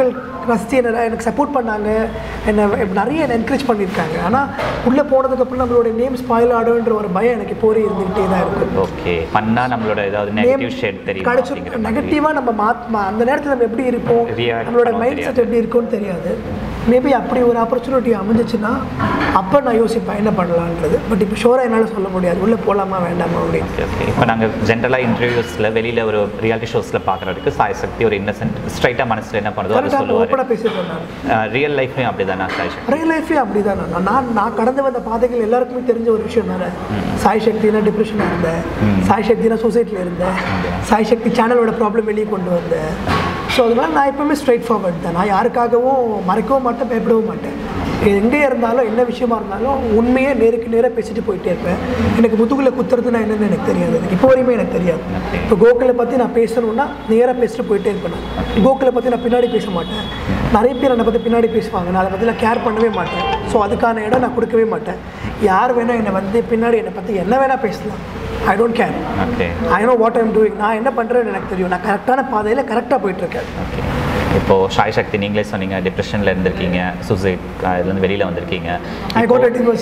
ரசித்து என்ன எனக்கு சப்போர்ட் பண்ணாங்க என்னை நிறைய என்னை என்கரேஜ் பண்ணியிருக்காங்க ஆனால் உள்ளே போனதுக்கப்புறம் நம்மளுடைய நேம் ஸ்பாயில் ஆடுன்ற ஒரு பயம் எனக்கு இப்போ வரையும் இருந்துகிட்டே தான் இருக்குது ஓகே பண்ணா நம்மளோட ஏதாவது நெகட்டிவ் ஷேட் தெரியும் கிடைச்சிரும் நெகட்டிவாக நம்ம மாத் அந்த நேரத்தில் நம்ம எப்படி இருப்போம் React நம்மளோட பண்ணவும் மைண்ட் செட் எப்படி இருக்கும்னு தெரியாது மேபி அப்படி ஒரு ஆப்பர்ச்சுனிட்டி அமைஞ்சிச்சுன்னா அப்போ நான் யோசிப்பேன் என்ன பண்ணலான்றது பட் இப்போ ஷோராக என்னால் சொல்ல முடியாது உள்ளே போகலாமா வேண்டாமா அப்படின்னு ஓகே ஓகே இப்போ நாங்கள் ஜென்ரலாக இன்டர்வியூஸில் வெளியில் ஒரு ரியாலிட்டி ஷோஸில் பார்க்குறதுக்கு சாய் சக்தி ஒரு இன்னசென்ட் ஸ்ட்ரைட்டாக மனசில் என்ன பண்ணுதோ அதை கரெக்டாக சொல்லுவார் ஓப்பனாக பேசிட்டு நான் ரியல் லைஃப்லையும் அப்படி தானே சாய் சக்தி ரியல் லைஃபே அப்படி தான் நான் நான் நான் கடந்து வந்த பாதைகள் எல்லாருக்குமே தெரிஞ்ச ஒரு விஷயம் தானே சாய் சக்தினா டிப்ரெஷனாக இருந்தேன் சாய் சக்தினா சொசைட்டியில் இருந்தேன் சாய் சக்தி சேனலோட ப்ராப்ளம் வெளியே கொண்டு வந்தேன் ஸோ அதனால நான் எப்பவுமே ஸ்ட்ரைட் ஃபார்வர்ட் தான் நான் யாருக்காகவும் மறைக்கவும் மாட்டேன் பயப்படவும் மாட்டேன் எங்கே இருந்தாலும் என்ன விஷயமா இருந்தாலும் உண்மையே நேருக்கு நேராக பேசிட்டு போயிட்டே இருப்பேன் எனக்கு முதுகுல குத்துறதுனா என்னன்னு எனக்கு தெரியாது எனக்கு இப்போ வரையுமே எனக்கு தெரியாது இப்போ கோகுலை பற்றி நான் பேசணும்னா நேராக பேசிட்டு போயிட்டே இருப்பேன் நான் கோகுலை பற்றி நான் பின்னாடி பேச மாட்டேன் நிறைய பேர் என்னை பற்றி பின்னாடி பேசுவாங்க நான் அதை பற்றி நான் கேர் பண்ணவே மாட்டேன் ஸோ அதுக்கான இடம் நான் கொடுக்கவே மாட்டேன் யார் வேணால் என்னை வந்து பின்னாடி என்னை பற்றி என்ன வேணால் பேசலாம் I don't care okay I know what I'm doing நான் என்ன பண்ணுறேன்னு எனக்கு தெரியும் நான் கரெக்டான பாதையில் கரெக்டாக போயிட்டுருக்கேன் ஓகே இப்போது சாய் சக்தி நீங்களே சொன்னீங்க டிப்ரெஷனில் இருந்திருக்கீங்க சூசைட் இதுலேருந்து வெளியில் வந்திருக்கீங்க ஐ கோட் அ டிவோர்ஸ்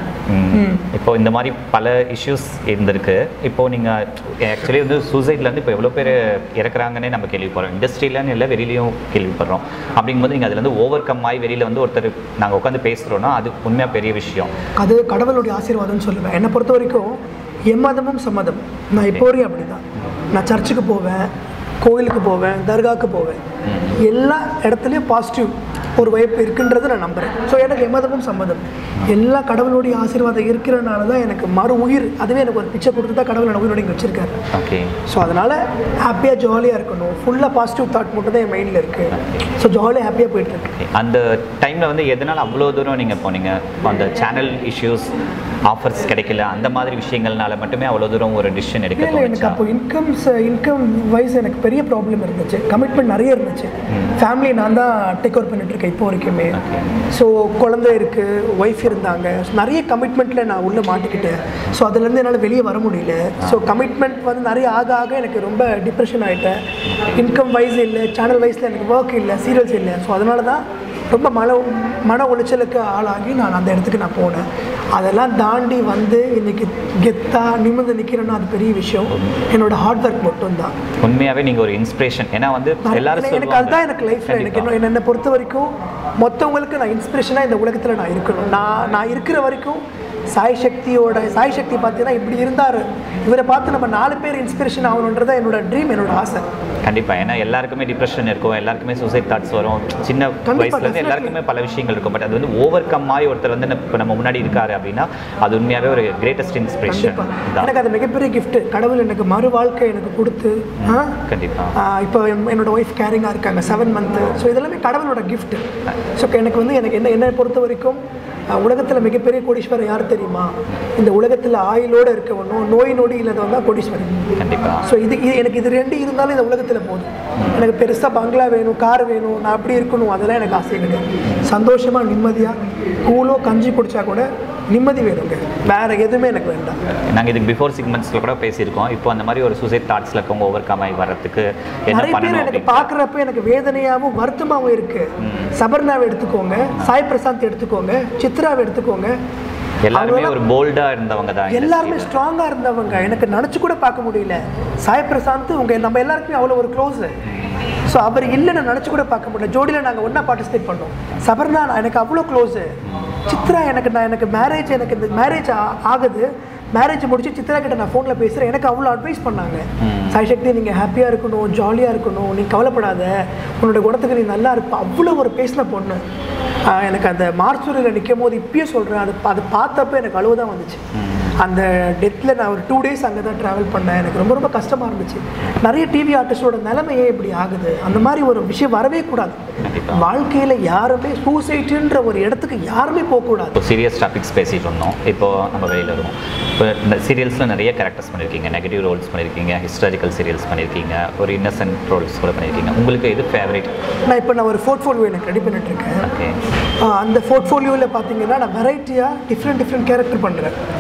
ம். இப்போ இந்த மாதிரி பல இஷ்யூஸ் இருந்திருக்கு இப்போ நீங்கள் ஆக்சுவலி வந்து சூசைட்லேருந்து இப்போ எவ்வளோ பேர் இறக்குறாங்கன்னே நம்ம கேள்விப்படுறோம் இண்டஸ்ட்ரியிலன்னு இல்லை வெளியிலையும் கேள்விப்படுறோம் அப்படிங்கும்போது நீங்கள் அதுலேருந்து ஓவர் கம் ஆகி வெளியில் வந்து ஒருத்தர் நாங்கள் உட்காந்து பேசுகிறோன்னா அது உண்மையாக பெரிய விஷயம் அது கடவுளுடைய ஆசீர்வாதம்னு சொல்லுவேன் என்னை பொறுத்த வரைக்கும் எம்மதமும் சம்மதம் நான் இப்போ வரையும் அப்படி தான் நான் சர்ச்சுக்கு போவேன் கோயிலுக்கு போவேன் தர்காவுக்கு போவேன் எல்லா இடத்துலையும் பாசிட்டிவ் ஒரு வைப் இருக்குன்றதை நான் நம்புகிறேன் ஸோ எனக்கு எம்மதமும் சம்மதம் எல்லா கடவுளுடைய ஆசீர்வாதம் இருக்கிறனால தான் எனக்கு மறு உயிர் அதுவே எனக்கு ஒரு பிச்சை கொடுத்து தான் கடவுள் எனக்கு உயிரோட இங்கே வச்சிருக்காரு ஓகே ஸோ அதனால் ஹாப்பியாக ஜாலியாக இருக்கணும் ஃபுல்லாக பாசிட்டிவ் தாட் மட்டும் தான் என் மைண்டில் இருக்குது ஸோ ஜாலியாக ஹாப்பியாக போயிட்டுருக்கு அந்த டைமில் வந்து எதனால் அவ்வளோ தூரம் நீங்கள் போனீங்க அந்த சேனல் இஷ்யூஸ் ஆஃபர்ஸ் கிடைக்கல அந்த மாதிரி விஷயங்கள்னால மட்டுமே அவ்வளோ தூரம் ஒரு டிசிஷன் எடுக்க இல்லை எனக்கு தோணுச்சா அப்போ இன்கம்ஸ் இன்கம் வைஸ் எனக்கு பெரிய ப்ராப்ளம் இருந்துச்சு கமிட்மெண்ட் நிறைய இருந்துச்சு ஃபேமிலி நான் தான் டேக் ஓவர் பண்ணிட்டு இருக்கேன் இப்போ வரைக்குமே ஸோ குழந்தை இருக்குது ஒய்ஃப் இருந்தாங்க So, நிறைய கமிட்மெண்ட்டில் நான் உள்ளே மாட்டிக்கிட்டேன் ஸோ அதுலேருந்து என்னால் வெளியே வர முடியல ஸோ கமிட்மெண்ட் வந்து நிறைய ஆக ஆக எனக்கு ரொம்ப டிப்ரெஷன் ஆகிட்டேன் இன்கம் வைஸ் இல்லை சேனல் வைஸில் எனக்கு ஒர்க் இல்லை சீரியல்ஸ் இல்லை ஸோ அதனால தான் ரொம்ப மன மன உளைச்சலுக்கு ஆளாகி நான் அந்த இடத்துக்கு நான் போனேன் அதெல்லாம் தாண்டி வந்து இன்னைக்கு கெத்தா நிமிர்ந்து நிற்கிறேன்னா அது பெரிய விஷயம் என்னோட ஹார்ட் ஒர்க் மட்டும்தான் உண்மையாகவே நீங்கள் ஒரு இன்ஸ்பிரேஷன் ஏன்னா வந்து எல்லாரும் எனக்கு- எனக்கு அதுதான் எனக்கு லைஃப்பில் எனக்கு இன்னும் என்னை பொறுத்த வரைக்கும் மொத்தவங்களுக்கு நான் இன்ஸ்பிரேஷனாக இந்த உலகத்தில் நான் இருக்கணும் நான் நான் இருக்கிற வரைக்கும் சாய் சக்தியோட சாய் சக்தி பார்த்தீங்கன்னா இப்படி இருந்தார் இவரை பார்த்து நம்ம நாலு பேர் இன்ஸ்பிரேஷன் ஆகணுன்றதான் என்னோட ட்ரீம் என்னோட ஆசை கண்டிப்பா ஏன்னா எல்லாருக்குமே டிப்ரெஷன் இருக்கும் எல்லாருக்குமே சூசைட் தாட்ஸ் வரும் சின்ன கண்டிப்பா, வயசுல இருந்து definitely. எல்லாருக்குமே பல விஷயங்கள் இருக்கும் பட் அது வந்து ஓவர் கம் ஆகி ஒருத்தர் வந்து இப்போ நம்ம முன்னாடி இருக்காரு அப்படின்னா அது உண்மையாவே ஒரு கிரேட்டஸ்ட் இன்ஸ்பிரேஷன் கண்டிப்பா தான் எனக்கு அது மிகப்பெரிய gift கடவுள் எனக்கு மறு வாழ்க்கை எனக்கு கொடுத்து ஆ? கண்டிப்பா ஆஹ் இப்போ என்- என்னோட ஒய்ஃப் கேரிங்காக இருக்காங்க செவன் மந்த்து ஸோ இதெல்லாமே கடவுளோட gift ஸோ எனக்கு வந்து எனக்கு என்ன என்னை பொறுத்த வரைக்கும் உலகத்தில் மிகப்பெரிய கோடீஸ்வரர் யார் தெரியுமா இந்த உலகத்தில் ஆயுளோடு இருக்கவனும் நோய் நொடி இல்லாதவன் தான் கோடீஸ்வரன் கண்டிப்பா ஸோ இது இது எனக்கு இது ரெண்டு இருந்தாலும் இந்த உலகத்தில் போதும் எனக்கு பெருசாக பங்களா வேணும் கார் வேணும் நான் அப்படி இருக்கணும் அதெல்லாம் எனக்கு ஆசை கிடையாது சந்தோஷமாக நிம்மதியாக கூலோ கஞ்சி குடிச்சா கூட நிம்மதி வேணுங்க வேற எதுவுமே எனக்கு வேண்டாம் நாங்க இதுக்கு பிஃபோர் சிக்ஸ் மந்த்ஸ்ல கூட பேசியிருக்கோம் இப்போ அந்த மாதிரி ஒரு சூசைட் தாட்ஸ்ல இருக்கவங்க ஓவர் கம் ஆகி வர்றதுக்கு என்ன நிறைய பேர் பண்ணணும் எனக்கு அப்படின்னு பார்க்குறப்ப எனக்கு வேதனையாகவும் வருத்தமாகவும் இருக்கு சபர்னாவை எடுத்துக்கோங்க சாய் பிரசாந்த் எடுத்துக்கோங்க சித்ராவை எடுத்துக்கோங்க எல்லாருமே ஒரு போல்டா இருந்தவங்க தான் எல்லாருமே ஸ்ட்ராங்காக இருந்தவங்க எனக்கு நினச்சி கூட பார்க்க முடியல சாய் பிரசாந்த் உங்க நம்ம எல்லாருக்குமே அவ்வளோ ஒரு க்ளோஸு ஸோ அவர் இல்லைன்னு நினச்சி கூட பார்க்க முடியல ஜோடியில் நாங்கள் ஒன்றா பார்ட்டிசிபேட் பண்ணோம் சபர்னா நான் எனக்கு அவ்வளோ க்ளோஸு சித்ரா எனக்கு நான் எனக்கு மேரேஜ் எனக்கு இந்த மேரேஜ் ஆகுது மேரேஜ் முடிச்சு சித்ரா கிட்ட நான் ஃபோனில் பேசுகிறேன் எனக்கு அவ்வளோ அட்வைஸ் பண்ணாங்க சாய் சக்தி நீங்கள் ஹாப்பியாக இருக்கணும் ஜாலியாக இருக்கணும் நீ கவலைப்படாத உன்னோட குணத்துக்கு நீ நல்லா இருப்ப அவ்வளோ ஒரு பேசின பொண்ணு ஆஹ் எனக்கு அந்த மார்ச்சூரியில் நிற்கும் போது இப்பயே சொல்கிறேன் அது அது பார்த்தப்ப எனக்கு அழுவு தான் வந்துச்சு அந்த டெத்தில் நான் ஒரு டூ டேஸ் அங்கே தான் ட்ராவல் பண்ணேன் எனக்கு ரொம்ப ரொம்ப கஷ்டமாக இருந்துச்சு நிறைய டிவி ஆர்டிஸ்டோட நிலைமையே இப்படி ஆகுது அந்த மாதிரி ஒரு விஷயம் வரவே கூடாது கண்டிப்பா. வாழ்க்கையில் யாருமே சூசைட்டுன்ற ஒரு இடத்துக்கு யாருமே போகக்கூடாது இப்போ சீரியஸ் டாபிக்ஸ் பேசிட்டு இருந்தோம் இப்போ நம்ம வெளியில் வருவோம் இப்போ இந்த சீரியல்ஸில் நிறைய கேரக்டர்ஸ் பண்ணியிருக்கீங்க நெகட்டிவ் ரோல்ஸ் பண்ணியிருக்கீங்க ஹிஸ்டாரிக்கல் சீரியல்ஸ் பண்ணியிருக்கீங்க ஒரு இன்னசென்ட் ரோல்ஸ் கூட பண்ணியிருக்கீங்க உங்களுக்கு எது ஃபேவரட் நான் இப்போ நான் ஒரு போர்ட்ஃபோலியோ எனக்கு ரெடி பண்ணிட்டு இருக்கேன் ஓகே ஆஹ் அந்த போர்ட்ஃபோலியோவில் பார்த்தீங்கன்னா நான் வெரைட்டியாக டிஃப்ரெண்ட் டிஃப்ரெண்ட் கேரக்டர் பண்ணுறேன் ஓகே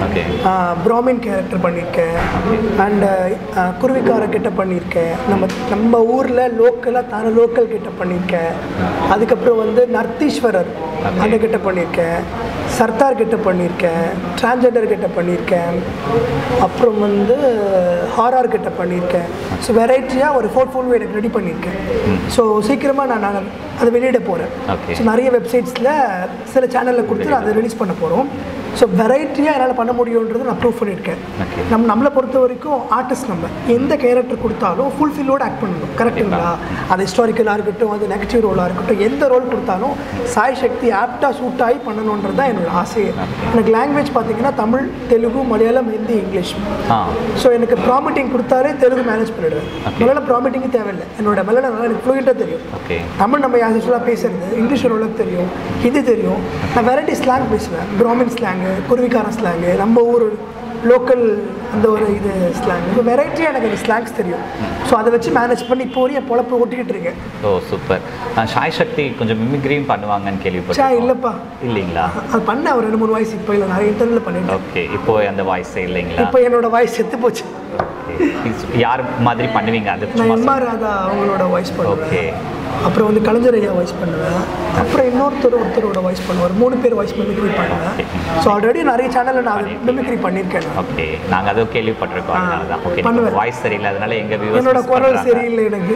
ப்ராமின் கேரக்டர் பண்ணியிருக்கேன் அண்டு குருவிக்கார கிட்ட பண்ணியிருக்கேன் நம்ம நம்ம ஊரில் லோக்கலாக தர லோக்கல் கிட்ட பண்ணியிருக்கேன் அதுக்கப்புறம் வந்து நர்த்தீஸ்வரர் அந்த கிட்ட பண்ணியிருக்கேன் சர்தார் கிட்ட பண்ணியிருக்கேன் டிரான்ஜெண்டர் கிட்ட பண்ணியிருக்கேன் அப்புறம் வந்து ஹாரர் கிட்ட பண்ணியிருக்கேன் ஸோ வெரைட்டியாக ஒரு போர்ட்ஃபோலியோ எனக்கு ரெடி பண்ணியிருக்கேன் ஸோ சீக்கிரமாக நான் நான் அதை வெளியிட போகிறேன் Okay. ஸோ நிறைய வெப்சைட்ஸில் சில சேனலில் கொடுத்து அதை ரிலீஸ் பண்ண போகிறோம் ஸோ வெரைட்டியாக என்னால் பண்ண முடியுன்றது நான் ப்ரூவ் பண்ணியிருக்கேன் Okay. நம்ம நம்மளை பொறுத்த வரைக்கும் ஆர்டிஸ்ட் நம்ம எந்த கேரக்டர் கொடுத்தாலும் ஃபுல்ஃபில்லோடு ஆக்ட் பண்ணணும் கரெக்டுங்களா அது ஹிஸ்டாரிக்கலாக இருக்கட்டும் அது நெகட்டிவ் ரோலாக இருக்கட்டும் எந்த ரோல் கொடுத்தாலும் சாய் சக்தி ஆப்டாக சூட் ஆகி பண்ணணுன்றது தான் என்னோட ஆசையே எனக்கு லாங்குவேஜ் பார்த்தீங்கன்னா தமிழ் தெலுங்கு மலையாளம் ஹிந்தி இங்கிலீஷ் ஆ ஸோ எனக்கு ப்ராமிட்டிங் கொடுத்தாலே தெலுங்கு மேனேஜ் பண்ணிடுவேன் மலையாளம் ப்ராமிட்டிங்கும் தேவையில்லை என்னோட மலையாளம் நல்லா எனக்கு ஃப்ளூயண்ட்டாக தெரியும் ஓகே தமிழ் நம்ம யாசுவலாக பேசுறது இங்கிலீஷ் ஓரளவுக்கு தெரியும் ஹிந்தி தெரியும் நான் வெரைட்டி ஸ்லாங் பேசுவேன் பிராமின் ஸ்லாங்கு குருவிக்காரன் ஸ்லாங்கு நம்ம ஊர் லோக்கல் அந்த ஒரு இது ஸ்லாங் இப்போ வெரைட்டியாக எனக்கு அந்த ஸ்லாங்ஸ் தெரியும் ஸோ அதை வச்சு மேனேஜ் பண்ணி இப்போ வரையும் என் பொழப்பு ஓட்டிக்கிட்டு இருக்கேன் ஓ சூப்பர் ஷாய் சக்தி கொஞ்சம் மிமிக்ரியும் பண்ணுவாங்கன்னு சா கேள்விப்பட்டேன் இல்லைப்பா இல்லைங்களா அது பண்ண ஒரு ரெண்டு மூணு வயசு இப்போ இல்லை நிறைய இன்டர்வியூவில் பண்ணிட்டேன் ஓகே இப்போ அந்த வாய்ஸே இல்லைங்களா இப்போ என்னோட வாய்ஸ் செத்து போச்சு Okay. யார் மாதிரி பண்ணுவீங்க அது நான் சும்மா எம்ஆர் ராதா அவங்களோட வாய்ஸ் ஓகே பண்ணுவேன் அப்புறம் வந்து கலைஞர் ஐயா வாய்ஸ் பண்ணுவேன் அப்புறம் இன்னொருத்தர் ஒருத்தரோட வாய்ஸ் பண்ணுவார் மூணு பேர் வாய்ஸ் மிமிக்ரி பண்ணுவேன் ஸோ ஆல்ரெடி நிறைய சேனலில் நான் மிமிக்ரி பண்ணியிருக்கேன் நான். ஓகே நாங்கள் அதுவும் கேள்விப்பட்டிருக்கோம் ஆ, அதனால தான் ஓகே பண்ணுவேன். வாய்ஸ் சரியில்லை அதனால எங்கள் வியூவர்ஸ் என்னோட குரல் சரியில்லை எனக்கு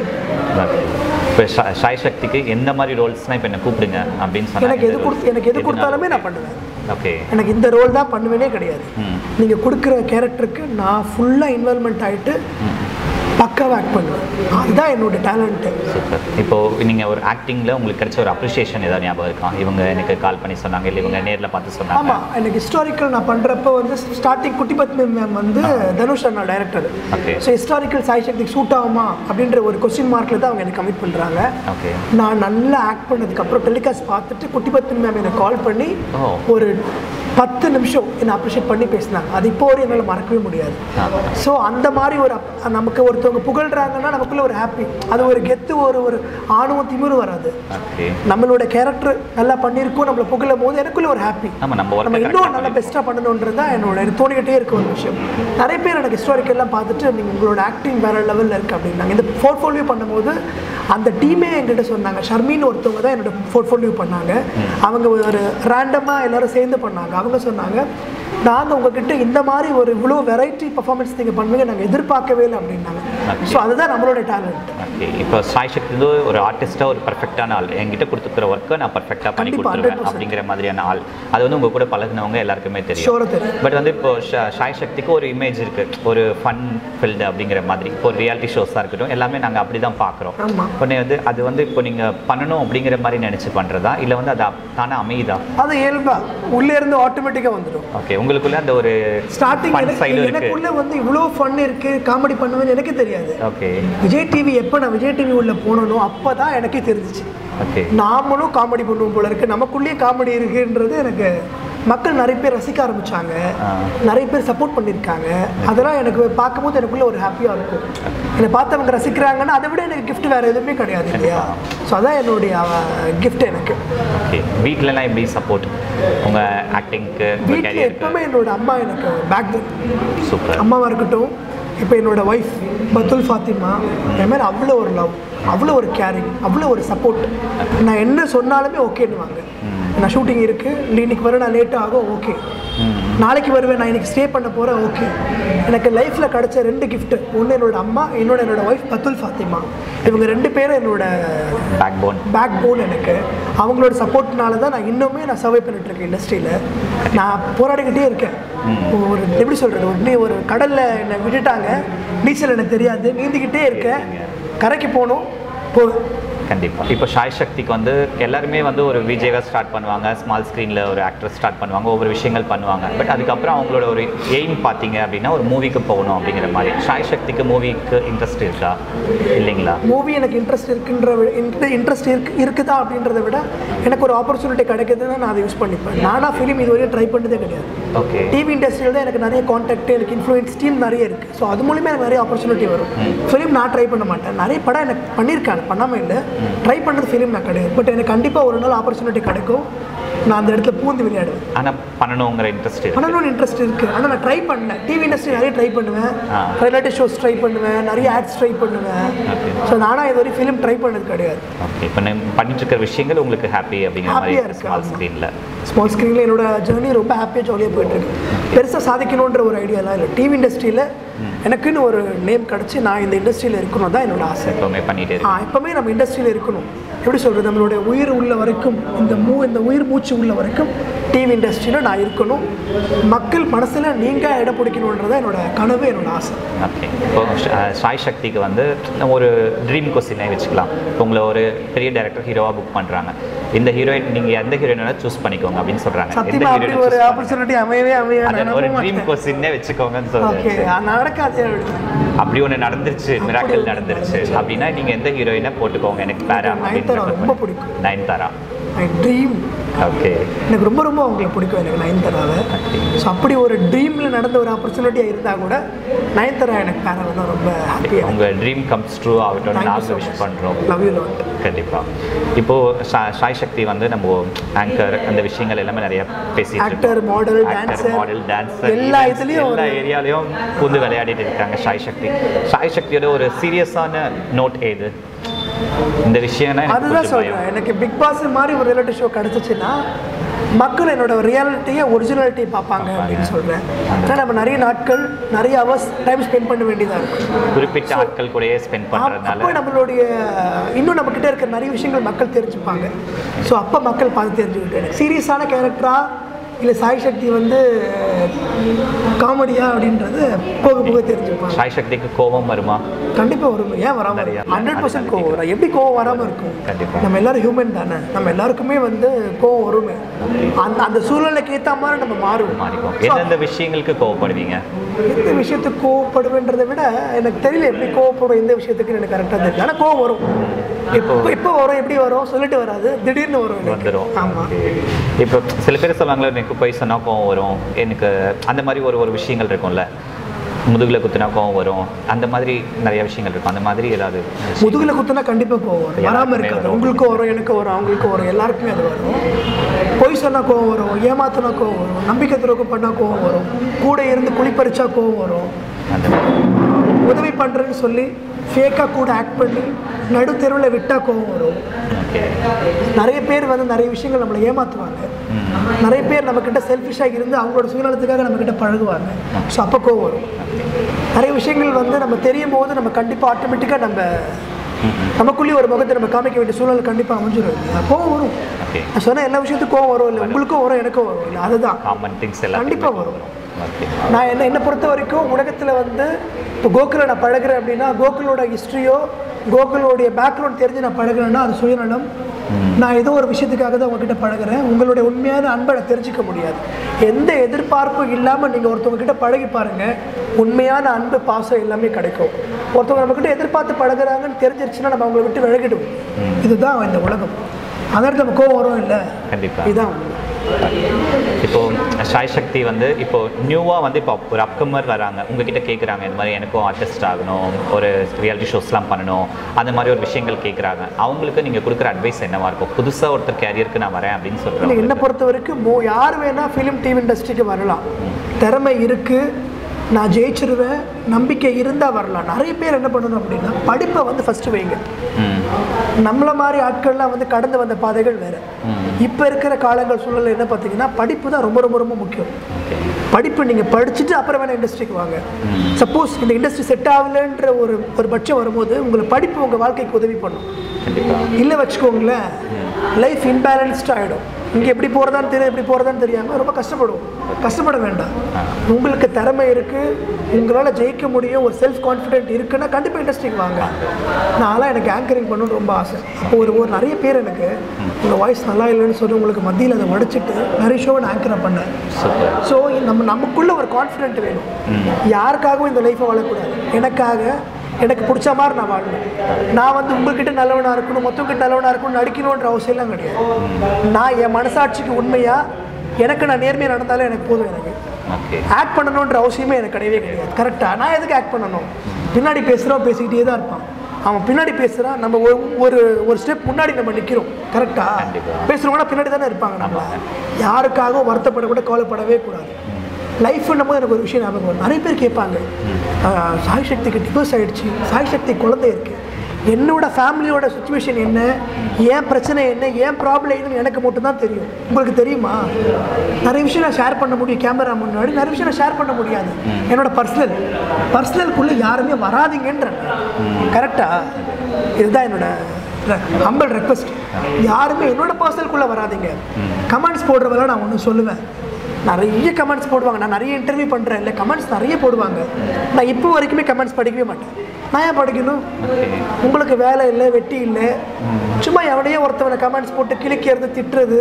இப்போ ஷாய் சக்திக்கு எந்த மாதிரி ரோல்ஸ்னால் இப்போ என்ன கூப்பிடுங்க அப்படின்னு சொன்னா எனக்கு எது எந்த கொடுத்து roles? எனக்கு எது எதுனாலும் கொடுத்தாலுமே நான் okay. பண்ணுவேன் ஓகே எனக்கு இந்த ரோல் தான் பண்ணுவேனே கிடையாது ம் நீங்கள் கொடுக்குற கேரக்டருக்கு நான் ஃபுல்லாக இன்வால்மெண்ட் ஆகிட்டு பக்காவாக ஆக்ட் பண்ணுவேன் அதுதான் என்னோட டேலண்ட்டு சூப்பர் இப்போ நீங்கள் ஒரு ஆக்டிங்கில் உங்களுக்கு கிடைச்ச ஒரு அப்ரிஷியேஷன் ஏதாவது ஞாபகம் இருக்கா இவங்க எனக்கு கால் பண்ணி சொன்னாங்க இல்லை இவங்க நேரில் பார்த்து சொன்னாங்க ஆமாம் எனக்கு ஹிஸ்டாரிக்கல் நான் பண்ணுறப்ப வந்து ஸ்டார்டிங் குட்டி பத்மி மேம் வந்து தனுஷ் அண்ணா director Okay. So historical Sai சக்திக்கு சூட் ஆகுமா அப்படின்ற ஒரு கொஸ்டின் மார்க்கில் தான் அவங்க எனக்கு கமிட் பண்ணுறாங்க ஓகே நான் நல்லா ஆக்ட் பண்ணதுக்கப்புறம் டெலிகாஸ்ட் பார்த்துட்டு குட்டி பத்மி மேம் எனக்கு கால் பண்ணி ஓ. ஒரு பத்து நிமிஷம் என்னை அப்ரிஷியேட் பண்ணி பேசினாங்க அது இப்போ வரையும் என்னால் மறக்கவே முடியாது ஆ. ஸோ அந்த மாதிரி ஒரு அப்- நமக்கு ஒருத்தவங்க புகழ்றாங்கன்னா நமக்குள்ள ஒரு ஹாப்பி அது ஒரு கெத்து ஒரு ஒரு ஆணவம் திமிரு வராது ஓகே நம்மளோட கேரக்டர் நல்லா பண்ணியிருக்கோம் நம்மளை புகழும் போது எனக்குள்ள ஒரு ஹாப்பி ஆமாம் நம்ம நம்ம ஒர்க் இன்னும் நல்லா பெஸ்ட்டாக பண்ணணுன்றது தான் என்னோட எனக்கு தோணிக்கிட்டே இருக்க ஒரு விஷயம் நிறைய பேர் எனக்கு ஹிஸ்டாரிக்கெல்லாம் பார்த்துட்டு நீங்கள் உங்களோட ஆக்டிங் வேற லெவலில் இருக்குது அப்படின்னாங்க இந்த போர்ட்ஃபோலியோ பண்ணும்போது அந்த டீமே என்கிட்ட சொன்னாங்க ஷர்மின்னு ஒருத்தவங்க தான் என்னோட போர்ட்ஃபோலியோ பண்ணாங்க அவங்க ஒரு ரேண்டமாக எல்லாரும் சேர்ந்து பண்ணாங்க அவங்க சொன்னாங்க நாங்கள் உங்ககிட்ட இந்த மாதிரி ஒரு இவ்வளோ வெரைட்டி பர்ஃபார்மன்ஸ் நீங்கள் பண்ணுவீங்க நாங்கள் எதிர்பார்க்கவே இல்லை அப்படின்னாங்க Okay. ஸோ அதுதான் நம்மளோட டேலண்ட் ஓகே இப்போ சாய் சக்தி வந்து ஒரு ஆர்டிஸ்ட்டாக ஒரு பர்ஃபெக்டான ஆள் என்கிட்ட கொடுத்துக்கிற ஒர்க்கை நான் பர்ஃபெக்டாக பண்ணி கண்டிப்பா, கொடுத்துருவேன் 100%. அப்படிங்கிற மாதிரியான ஆள் அது வந்து உங்க கூட பழகுனவங்க எல்லாருக்குமே தெரியும் ஷோராக தெரியும் பட் வந்து இப்போ ஷா- ஷாய் சக்திக்கு ஒரு இமேஜ் இருக்கு ஒரு ஃபன் ஃபீல்டு அப்படிங்கிற மாதிரி இப்போ ஒரு ரியாலிட்டி ஷோஸாக இருக்கட்டும் எல்லாமே நாங்கள் அப்படி தான் பார்க்குறோம் ஆமா. உடனே வந்து அது வந்து இப்போ நீங்கள் பண்ணணும் அப்படிங்கிற மாதிரி நினச்சி பண்ணுறதா இல்லை வந்து அது தானே அமையுதா அது இயல்பா உள்ளே இருந்து ஆட்டோமேட்டிக்காக வந்துடும் ஓகே உங்களுக்குள்ள அந்த ஒரு ஸ்டார்டிங் fun side இருக்கு எனக்குள்ள வந்து இவ்வளோ ஃபன் இருக்கு காமெடி பண்ணுவேன்னு எனக்கே தெரியாது ஓகே விஜய் டிவி எப்போ நான் விஜய் டிவி உள்ள போனனோ அப்போ தான் எனக்கே தெரிஞ்சிச்சு ஓகே நாமளும் காமெடி பண்ணுவோம் போல இருக்கு நமக்குள்ளேயே காமெடி இருக்குன்றது எனக்கு மக்கள் நிறைய பேர் ரசிக்க ஆரம்பிச்சாங்க ஆ. நிறைய பேர் சப்போர்ட் பண்ணியிருக்காங்க அதெல்லாம் எனக்கு பார்க்கும்போது எனக்குள்ள ஒரு ஹாப்பியாக இருக்கும் என்னை பார்த்தவங்க ரசிக்கிறாங்கன்னா அதை விட எனக்கு gift வேறு எதுவுமே கிடையாது இல்லையா ஸோ அதான் என்னுடைய கிஃப்ட் எனக்கு ஓகே வீட்டிலலாம் எப்படி சப்போர்ட் உங்கள் ஆக்டிங்க்கு உங்கள் வீட்டில் கேரியருக்கு எப்பவுமே என்னோட அம்மா எனக்கு பேக் சூப்பர் அம்மாவாக இருக்கட்டும் இப்போ என்னோட ஒய்ஃப் பத்துல் ஃபாத்திமா என் மேலே அவ்வளோ ஒரு லவ் அவ்வளோ ஒரு கேரிங் அவ்வளோ ஒரு சப்போர்ட் நான் என்ன சொன்னாலுமே ஓகேன்னுவாங்க நான் ஷூட்டிங் இருக்குது இன்னைக்கு வர நான் லேட் ஆகும் ஓகே நாளைக்கு வருவேன் நான் இன்னைக்கு ஸ்டே பண்ண போகிறேன் ஓகே எனக்கு லைஃப்பில் கிடைச்ச ரெண்டு gift ஒன்று என்னோட அம்மா இன்னொன்று என்னோட ஒய்ஃப் பத்துல் ஃபாத்திமா இவங்க ரெண்டு பேரும் என்னோட பேக் போன் பேக் போன் எனக்கு அவங்களோட சப்போர்ட்னால தான் நான் இன்னுமே நான் சர்வை பண்ணிட்டு இருக்கேன் இண்டஸ்ட்ரியில் நான் போராடிக்கிட்டே இருக்கேன் ஒரு எப்படி சொல்கிறது ஒரு நீ ஒரு கடலில் என்னை விட்டுட்டாங்க நீச்சல் எனக்கு தெரியாது நீந்திக்கிட்டே இருக்கேன் கரைக்கு போகணும் போவேன் கண்டிப்பாக இப்போ ஷாய் சக்திக்கு வந்து எல்லாருமே வந்து ஒரு விஜேவாக ஸ்டார்ட் பண்ணுவாங்க ஸ்மால் ஸ்க்ரீனில் ஒரு ஆக்டர் ஸ்டார்ட் பண்ணுவாங்க ஒவ்வொரு விஷயங்கள் பண்ணுவாங்க பட் அதுக்கப்புறம் அவங்களோட ஒரு எய்ம் பார்த்தீங்க அப்படின்னா ஒரு மூவிக்கு போகணும் அப்படிங்கிற மாதிரி ஷாய் சக்திக்கு மூவிக்கு இன்ட்ரெஸ்ட் இருக்கா இல்லைங்களா மூவி எனக்கு இன்ட்ரெஸ்ட் இருக்குன்ற இன்ட்ரெஸ்ட் இருக்கு இருக்குதா அப்படின்றத விட எனக்கு ஒரு ஆப்பர்ச்சுனிட்டி கிடைக்குதுன்னா நான் அதை யூஸ் பண்ணிப்பேன் நானாக ஃபிலிம் இது வரையும் ட்ரை பண்ணதே கிடையாது ஓகே டிவி இண்டஸ்ட்ரியில் தான் எனக்கு நிறைய காண்டாக்ட் எனக்கு இன்ஃப்ளூயன்ஸ் டீம் நிறைய இருக்குது ஸோ அது மூலிமா எனக்கு நிறைய ஆப்பர்ச்சுனிட்டி வரும் ஃபிலிம் நான் ட்ரை பண்ண மாட்டேன் நிறைய படம் எனக்கு பண்ணியிருக்கேன் பண்ணாமல் இல்லை ட்ரை பண்ணது ஃபிலிம் நான் கிடையாது பட் எனக்கு கண்டிப்பாக ஒரு நாள் ஆப்பர்ச்சுனிட்டி கிடைக்கும் நான் அந்த இடத்துல பூந்து விளையாடுவேன் ஆனால் பண்ணணுங்கிற இன்ட்ரெஸ்ட் இருக்கு பண்ணணும்னு இன்ட்ரெஸ்ட் இருக்குது ஆனால் நான் ட்ரை பண்ணல டிவி இண்டஸ்ட்ரி நிறைய ட்ரை பண்ணுவேன் ஆ. ரியாலிட்டி ஷோஸ் ட்ரை பண்ணுவேன் நிறைய ஆட்ஸ் ட்ரை பண்ணுவேன் Okay. ஸோ நானாக இது வரைக்கும் ஃபிலிம் ட்ரை பண்ணது கிடையாது ஓகே இப்போ நான் பண்ணிட்டு இருக்கிற விஷயங்கள் உங்களுக்கு ஹாப்பி அப்படிங்கிற Happy-ஆ மாதிரி இருக்கு, ஸ்மால் ஆமா. ஸ்க்ரீனில் ஸ்மால் ஸ்க்ரீனில் என்னோட ஜேர்னி ரொம்ப ஹாப்பியாக ஜாலியாக போயிட்டுருக்கு பெருசாக சாதிக்கணுன்ற ஒரு ஐடியாலாம் இல்லை டிவி இண்டஸ்ட்ரியில் எனக்குன்னு ஒரு நேம் கிடச்சி நான் இந்த இண்டஸ்ட்ரியில் இருக்கணும் தான் என்னோட ஆசை எப்பவுமே பண்ணிட்டே ஆ இருக்கு எப்பவுமே நம்ம இண்டஸ்ட்ரியில் இருக்கணும் எப்படி சொல்கிறது நம்மளுடைய உயிர் உள்ள வரைக்கும் இந்த மூ இந்த உயிர் மூச்சு உள்ள வரைக்கும் டிவி இண்டஸ்ட்ரியில் நான் இருக்கணும் மக்கள் மனசில் நீங்கள் இடம் பிடிக்கணுன்றதான் என்னோட கனவு என்னோட ஆசை ஓகே இப்போ ஷ- சாய் சக்திக்கு வந்து நம்ம ஒரு ட்ரீம் கொஸ்டினே வச்சுக்கலாம் இப்போ உங்களை ஒரு பெரிய டேரக்டர் ஹீரோவாக புக் பண்ணுறாங்க இந்த ஹீரோயின் நீங்கள் எந்த ஹீரோயினாலும் சூஸ் பண்ணிக்கோங்க அப்படின்னு சொல்கிறாங்க எந்த சத்தியமாக அப்படி ஹீரோயின் ஒரு ஆப்பர்ச்சுனிட்டி அமையவே அமைய அது ஒரு ட்ரீம் கொஸ்டினே வச்சுக்கோங்கன்னு ஓகே சொல்லுங்க நடக்காது அப்படி ஒன்று நடந்துருச்சு மிராக்கல் நடந்துருச்சு அப்படின்னா நீங்கள் எந்த ஹீரோயினை போட்டுக்கோங்க எனக்கு பேரா நயன்தாரா ரொம்ப பிடிக்கும். நயன்தாரா மை ட்ரீம் ஓகே எனக்கு ரொம்ப ரொம்ப அவங்கள பிடிக்கும் எனக்கு நயன்தாராவை ஸோ அப்படி ஒரு ட்ரீமில் நடந்த ஒரு ஆப்பர்ச்சுனிட்டியாக இருந்தால் கூட நயன்தாரா எனக்கு பேரவை தான் ரொம்ப ஹாப்பியாக உங்கள் ட்ரீம் கம்ஸ் ட்ரூ ஆகட்டும் Thank you நாங்கள் so விஷ் much. பண்ணுறோம் லவ் யூ லாட் கண்டிப்பாக இப்போது சாய் சக்தி வந்து நம்ம ஆங்கர் அந்த விஷயங்கள் எல்லாமே நிறைய பேசிட்டு Actor, model, dancer, model dancer எல்லா இதுலயும் எல்லா ஒரு- ஏரியாலையும் பூந்து விளையாடிட்டு இருக்காங்க சாய் சக்தி சாய் சக்தியோட ஒரு சீரியஸான நோட் ஏது இந்த விஷயம்னா எனக்கு அதுதான் கொஞ்சம் சொல்கிறேன் பயம் எனக்கு பிக் பாஸ் மாதிரி ஒரு ரியாலிட்டி ஷோ கிடச்சிச்சின்னா மக்கள் என்னோட ரியாலிட்டியை ஒரிஜினாலிட்டி பார்ப்பாங்க அப்படின்னு சொல்கிறேன் ஏன்னா நம்ம நிறைய நாட்கள் நிறைய ஹவர்ஸ் டைம் ஸ்பெண்ட் பண்ண வேண்டியதாக இருக்கும் குறிப்பிட்ட ஆட்கள் கூடயே ஸ்பெண்ட் அப்போ பண்ணுறதுனால நம்மளுடைய இன்னும் நம்மக்கிட்ட இருக்கிற நிறைய விஷயங்கள் மக்கள் தெரிஞ்சுப்பாங்க ஸோ அப்போ மக்கள் பார்த்து தெரிஞ்சுக்கிட்டு எனக்கு சீரியஸான கேரக்டரா இல்லை சாய் சக்தி வந்து காமெடியா அப்படின்றது போக போக தெரிஞ்சுப்பாங்க சாய் சக்திக்கு கோபம் வருமா கண்டிப்பாக வரும் ஏன் வராமல் நிறைய இருக்கும் ஹண்ட்ரட் பர்சன்ட் அதுதான் கோவம் வரும் எப்படி கோவம் வராமல் இருக்கும் கண்டிப்பா. நம்ம எல்லாரும் ஹியூமன் தானே நம்ம எல்லாருக்குமே வந்து கோவம் வருமே அந்த அந்த சூழ்நிலைக்கு ஏற்ற மாதிரி நம்ம மாறுவோம் மாறிக்கும் எந்தெந்த விஷயங்களுக்கு கோவப்படுவீங்க எந்த விஷயத்துக்கு கோவப்படுவேன்றதை விட எனக்கு தெரியல எப்படி கோவப்படும் எந்த விஷயத்துக்கு எனக்கு கரெக்டாக தெரியல ஆனால் கோவம் வரும் இப்போ இப்போ வரும் எப்படி வரும் சொல்லிட்டு வராது திடீர்னு வரும் எனக்கு. வந்துடும் ஆமாம் இப்போ சில பேர் சொல்லுவாங்களே எனக்கு போய் சொன்னா கோவம் வரும் எனக்கு அந்த மாதிரி ஒரு ஒரு விஷயங்கள் இருக்கும்ல முதுகுல குத்துனா கோவம் வரும் அந்த மாதிரி நிறைய விஷயங்கள் இருக்கும் அந்த மாதிரி ஏதாவது முதுகுல குத்துனா கண்டிப்பாக கோவம் வரும் வராமல் எல்லாருக்குமே இருக்காது வரும். உங்களுக்கும் வரும் எனக்கும் வரும் அவங்களுக்கும் வரும் எல்லாருக்குமே அது வரும் பொய் சொன்னா கோவம் வரும் ஏமாத்தினா கோவம் வரும் நம்பிக்கை துரோகம் பண்ணா கோவம் வரும் கூட இருந்து குளிப்பறிச்சா கோவம் வரும் அந்த மாதிரி உதவி பண்ணுறேன்னு சொல்லி ஃபேக்காக கூட ஆக்ட் பண்ணி நடு தெருவில் விட்டால் கோவம் வரும் ஓகே நிறைய பேர் வந்து நிறைய விஷயங்கள் நம்மளை ஏமாற்றுவாங்க நிறைய பேர் நம்மக்கிட்ட செல்ஃபிஷாக இருந்து அவங்களோட சுயநலத்துக்காக நம்மக்கிட்ட பழகுவாங்க ஸோ அப்போ கோவம் வரும் நிறைய விஷயங்கள் வந்து நம்ம தெரியும் போது நம்ம கண்டிப்பாக ஆட்டோமேட்டிக்காக நம்ம நமக்குள்ளேயே ஒரு முகத்தை நம்ம காமிக்க வேண்டிய சூழல் கண்டிப்பாக அமைஞ்சிடும் இல்லையா கோவம் வரும் ஓகே நான் சொன்ன எல்லா விஷயத்துக்கும் கோவம் வரும் இல்லை உங்களுக்கும் வரும் எனக்கும் வரும் இல்லை அதுதான் காமன் திங்ஸ் எல்லாம் கண்டிப்பா வரும். ஓகே நான் என்ன என்னை பொறுத்த வரைக்கும் உலகத்தில் வந்து இப்போ கோகுலை நான் பழகுறேன் அப்படின்னா கோகுலோட ஹிஸ்ட்ரியோ கோகுலோடைய பேக்ரவுண்ட் தெரிஞ்சு நான் பழகுறேன்னா அது சுயநலம் நான் ஏதோ ஒரு விஷயத்துக்காக தான் உங்ககிட்ட பழகுறேன் உங்களுடைய உண்மையான அன்பை நான் தெரிஞ்சுக்க முடியாது எந்த எதிர்பார்ப்பும் இல்லாமல் நீங்கள் ஒருத்தவங்க கிட்ட பழகி பாருங்க உண்மையான அன்பு பாசம் எல்லாமே கிடைக்கும் ஒருத்தவங்க நம்மக்கிட்ட எதிர்பார்த்து பழகுறாங்கன்னு தெரிஞ்சிருச்சுன்னா நம்ம அவங்கள விட்டு விலகிடுவோம் இதுதான் இந்த உலகம் அதனால நம்ம கோவம் வரும் இல்லை கண்டிப்பா இதுதான் உண்மை. இப்போ சாய் சக்தி வந்து இப்போ நியூவாக வந்து இப்போ ஒரு அப்கமர் வராங்க உங்ககிட்ட கேட்குறாங்க இந்த மாதிரி எனக்கும் ஆர்டிஸ்ட் ஆகணும் ஒரு ரியாலிட்டி ஷோஸ்லாம் பண்ணணும் அந்த மாதிரி ஒரு விஷயங்கள் கேட்குறாங்க அவங்களுக்கு நீங்கள் கொடுக்குற அட்வைஸ் என்னவா இருக்கும் புதுசாக ஒருத்தர் கேரியருக்கு நான் வரேன் அப்படின்னு இல்லை சொல்கிறேன் என்னை பொறுத்த வரைக்கும் மோ யார் வேணால் ஃபிலிம் டிவி இண்டஸ்ட்ரிக்கு வரலாம் திறமை இருக்குது நான் ஜெயிச்சிருவேன் நம்பிக்கை இருந்தால் வரலாம் நிறைய பேர் என்ன பண்ணணும் அப்படின்னா படிப்பை வந்து ஃபஸ்ட்டு வைங்க ம் நம்மள மாதிரி ஆட்கள்லாம் வந்து கடந்து வந்த பாதைகள் வேறு இப்போ இருக்கிற காலங்கள் சூழல் என்ன பார்த்தீங்கன்னா படிப்பு தான் ரொம்ப ரொம்ப ரொம்ப முக்கியம் ஓகே படிப்பு நீங்கள் படிச்சுட்டு அப்புறம் வேணால் இண்டஸ்ட்ரிக்கு வாங்க சப்போஸ் இந்த இண்டஸ்ட்ரி செட் ஆகலைன்ற ஒரு ஒரு பட்சம் வரும்போது உங்களை படிப்பு உங்கள் வாழ்க்கைக்கு உதவி பண்ணும் கண்டிப்பாக இல்லை வச்சுக்கோங்களேன் லைஃப் இன்பேலன்ஸ்ட் ஆகிடும் இங்கே எப்படி போகிறதான்னு தெரியும் எப்படி போகிறதான்னு தெரியாமல் ரொம்ப கஷ்டப்படுவோம் கஷ்டப்பட வேண்டாம் உங்களுக்கு திறமை இருக்குது உங்களால் ஜெயிக்க முடியும் ஒரு செல்ஃப் கான்ஃபிடென்ட் இருக்குன்னா கண்டிப்பாக இண்டஸ்ட்ரிக்கு வாங்க நான்லாம் எனக்கு ஆங்கரிங் பண்ணணும்னு ரொம்ப ஆசை அப்போ ஒரு ஒரு நிறைய பேர் எனக்கு உங்கள் வாய்ஸ் நல்லா இல்லைன்னு சொல்லி உங்களுக்கு மத்தியில் அதை உடைச்சிட்டு நிறைய ஷோவை நான் ஆங்கரை பண்ணேன் சூப்பர் ஸோ நம்ம நமக்குள்ள ஒரு கான்ஃபிடென்ட் வேணும் யாருக்காகவும் இந்த லைஃப்பை வாழக்கூடாது எனக்காக எனக்கு பிடிச்ச மாதிரி நான் வாழணும் நான் வந்து உங்ககிட்ட நல்லவனாக இருக்கணும் மொத்தங்கிட்ட நல்லவனாக இருக்கணும் நடிக்கணுன்ற அவசியம்லாம் கிடையாது நான் என் மனசாட்சிக்கு உண்மையாக எனக்கு நான் நேர்மையாக நடந்தாலே எனக்கு போதும் எனக்கு ஓகே ஆக்ட் பண்ணணுன்ற அவசியமே எனக்கு கிடையவே கிடையாது கரெக்டாக நான் எதுக்கு ஆக்ட் பண்ணணும் பின்னாடி பேசுகிறோம் பேசிக்கிட்டே தான் இருப்பான் அவன் பின்னாடி பேசுகிறான் நம்ம ஒரு ஒரு ஒரு ஸ்டெப் முன்னாடி நம்ம நிற்கிறோம் கரெக்டா கண்டிப்பா. பேசுகிறவங்க பின்னாடி தானே இருப்பாங்க நம்ம யாருக்காகவும் வருத்தப்படக்கூட கவலைப்படவே கூடாது லைஃப்னும் போது எனக்கு ஒரு விஷயம் ஞாபகம் வரும் நிறைய பேர் கேட்பாங்க ஆஹ், சாய் சக்திக்கு டிவோர்ஸ் ஆயிடுச்சு சாய் சக்தி குழந்தை இருக்கு என்னோட ஃபேமிலியோட சுச்சுவேஷன் என்ன ஏன் பிரச்சனை என்ன ஏன் ப்ராப்ளம் என்னன்னு எனக்கு மட்டும்தான் தெரியும் உங்களுக்கு தெரியுமா நிறைய விஷயம் நான் ஷேர் பண்ண முடியும் கேமரா முன்னாடி நிறைய விஷயம் நான் ஷேர் பண்ண முடியாது என்னோட பர்சனல் பர்சனலுக்குள்ளே யாருமே வராதீங்கன்ற கரெக்டா இதுதான் என்னோட ஹம்பல் ரெக்வஸ்ட் யாருமே என்னோட பர்சனலுக்குள்ளே வராதீங்க கமெண்ட்ஸ் போடுறவங்க நான் ஒன்று சொல்லுவேன் நிறைய கமெண்ட்ஸ் போடுவாங்க நான் நிறைய இன்டர்வியூ பண்ணுறேன் இல்லை கமெண்ட்ஸ் நிறைய போடுவாங்க நான் இப்போ வரைக்குமே கமெண்ட்ஸ் படிக்கவே மாட்டேன் நான் ஏன் படிக்கணும் உங்களுக்கு வேலை இல்லை வெட்டி இல்லை சும்மா எவனையோ ஒருத்தவனை கமெண்ட்ஸ் போட்டு கிழிக்கிறது திட்டுறது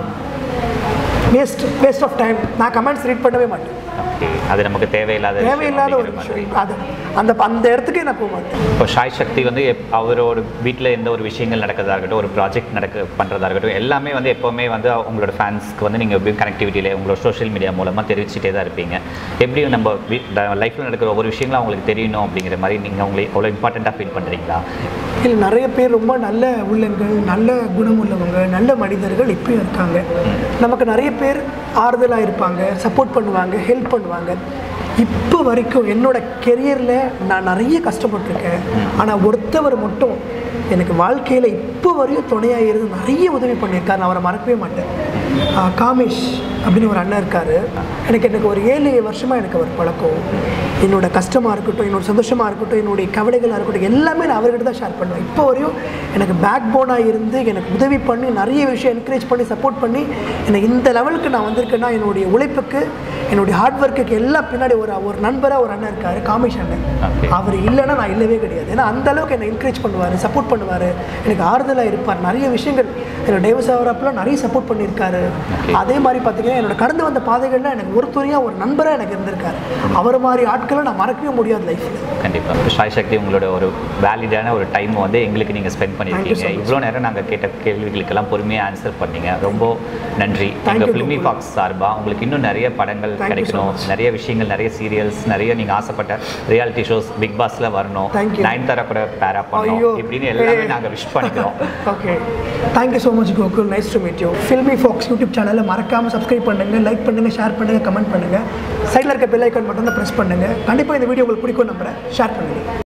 வேஸ்ட் வேஸ்ட் ஆஃப் டைம் நான் கமெண்ட்ஸ் ரீட் பண்ணவே மாட்டேன் ஓகே அது நமக்கு தேவையில்லாத விஷயம் தேவையில்லாத ஒரு அப்படிங்கிற மாதிரி. விஷயம் அது அந்த அந்த இடத்துக்கே நான் போக மாட்டேன் இப்போ ஷாய் சக்தி வந்து எப்- அவரோட வீட்டில் எந்த ஒரு விஷயங்கள் நடக்கிறதா இருக்கட்டும் ஒரு ப்ராஜெக்ட் நடக்க பண்ணுறதா இருக்கட்டும் எல்லாமே வந்து எப்போவுமே வந்து உங்களோட ஃபேன்ஸ்க்கு வந்து நீங்கள் எப்படி கனெக்டிவிட்டியில் உங்களோட சோஷியல் மீடியா மூலமாக தெரிவிச்சுட்டே தான் இருப்பீங்க எப்படி நம்ம லைஃப்பில் நடக்கிற ஒவ்வொரு விஷயங்களும் அவங்களுக்கு தெரியணும் அப்படிங்கிற மாதிரி நீங்கள் உங்களை அவ்வளோ இம்பார்ட்டண்ட்டாக ஃபீல் பண்ணுறீங்களா இல்லை நிறைய பேர் ரொம்ப நல்ல உள்ளங்கள் நல்ல குணம் உள்ளவங்க நல்ல மனிதர்கள் இப்பயும் இருக்காங்க நமக்கு நிறைய பேர் ஆறுதலாக இருப்பாங்க சப்போர்ட் பண்ணுவாங்க ஹெல்ப் பண்ணுவாங்க இப்போ வரைக்கும் என்னோட கெரியரில் நான் நிறைய கஷ்டப்பட்டிருக்கேன் ஆனால் ஒருத்தவர் மட்டும் எனக்கு வாழ்க்கையில் இப்போ வரையும் துணையாக இருந்து நிறைய உதவி பண்ணியிருக்காரு நான் அவரை மறக்கவே மாட்டேன் ஆ, காமேஷ் அப்படின்னு ஒரு அண்ணன் இருக்கார் எனக்கு எனக்கு ஒரு ஏழு வருஷமாக எனக்கு அவர் பழக்கம் என்னோட கஷ்டமாக இருக்கட்டும் என்னோட சந்தோஷமாக இருக்கட்டும் என்னுடைய கவலைகளாக இருக்கட்டும் எல்லாமே நான் அவர்கிட்ட தான் ஷேர் பண்ணுவேன் இப்போ வரையும் எனக்கு பேக் போனாக இருந்து எனக்கு உதவி பண்ணி நிறைய விஷயம் என்கரேஜ் பண்ணி சப்போர்ட் பண்ணி என்னை இந்த லெவலுக்கு நான் வந்திருக்கேன்னா என்னுடைய உழைப்புக்கு என்னுடைய ஹார்ட் ஒர்க்குக்கு எல்லாம் பின்னாடி ஒரு ஒரு நண்பராக ஒரு அண்ணன் இருக்கார் காமேஷ் அண்ணன் Okay. அவர் இல்லைன்னா நான் இல்லவே கிடையாது ஏன்னா அந்த அளவுக்கு என்னை என்கரேஜ் பண்ணுவார் சப்போர்ட் பண்ணுவார் எனக்கு ஆறுதலாக இருப்பார் நிறைய விஷயங்கள் என்னோட டைவர்ஸ் ஆகிறப்பெல்லாம் நிறைய சப்போர்ட் பண்ணியிருக்காரு Okay. அதே மாதிரி பார்த்தீங்கன்னா என்னோட கடந்து வந்த பாதைகளில் எனக்கு ஒரு துறையாக ஒரு நண்பராக எனக்கு இருந்திருக்காரு அவர் மாதிரி ஆட்களை நான் மறக்கவே முடியாது லைஃப்பில் கண்டிப்பாக ஷாய் சக்தி உங்களோட ஒரு வேலிடான ஒரு டைம் வந்து எங்களுக்கு நீங்கள் ஸ்பெண்ட் Thank you பண்ணியிருக்கீங்க so much. இவ்வளோ நேரம் நாங்கள் கேட்ட கேள்விகளுக்கெல்லாம் பொறுமையாக ஆன்சர் பண்ணீங்க ரொம்ப நன்றி Thank எங்கள் you, ஃபிலிமி Gokul. ஃபாக்ஸ் சார்பாக உங்களுக்கு இன்னும் நிறைய படங்கள் Thank you so கிடைக்கணும் much. நிறைய விஷயங்கள் நிறைய சீரியல்ஸ் நிறைய நீங்கள் ஆசைப்பட்ட ரியாலிட்டி ஷோஸ் பிக் பாஸ்ல வரணும் Thank you. நயன்தாரா கூட பேரா ஐயோ. பண்ணணும் இப்படின்னு எல்லாமே Hey. நாங்கள் விஷ் பண்ணிக்கிறோம் okay thank you so much Gokul nice to meet you filmy fox YouTube சேனலை மறக்காமல் சப்ஸ்கிரைப் பண்ணுங்கள் லைக் பண்ணுங்கள் ஷேர் பண்ணுங்கள் கமெண்ட் பண்ணுங்கள் சைடில் இருக்க பெல் ஐக்கான் மட்டும் தான் ப்ரெஸ் பண்ணுங்கள் கண்டிப்பாக இந்த வீடியோ உங்களுக்கு பிடிக்கும் நம்புறேன் ஷேர் பண்ணுங்கள்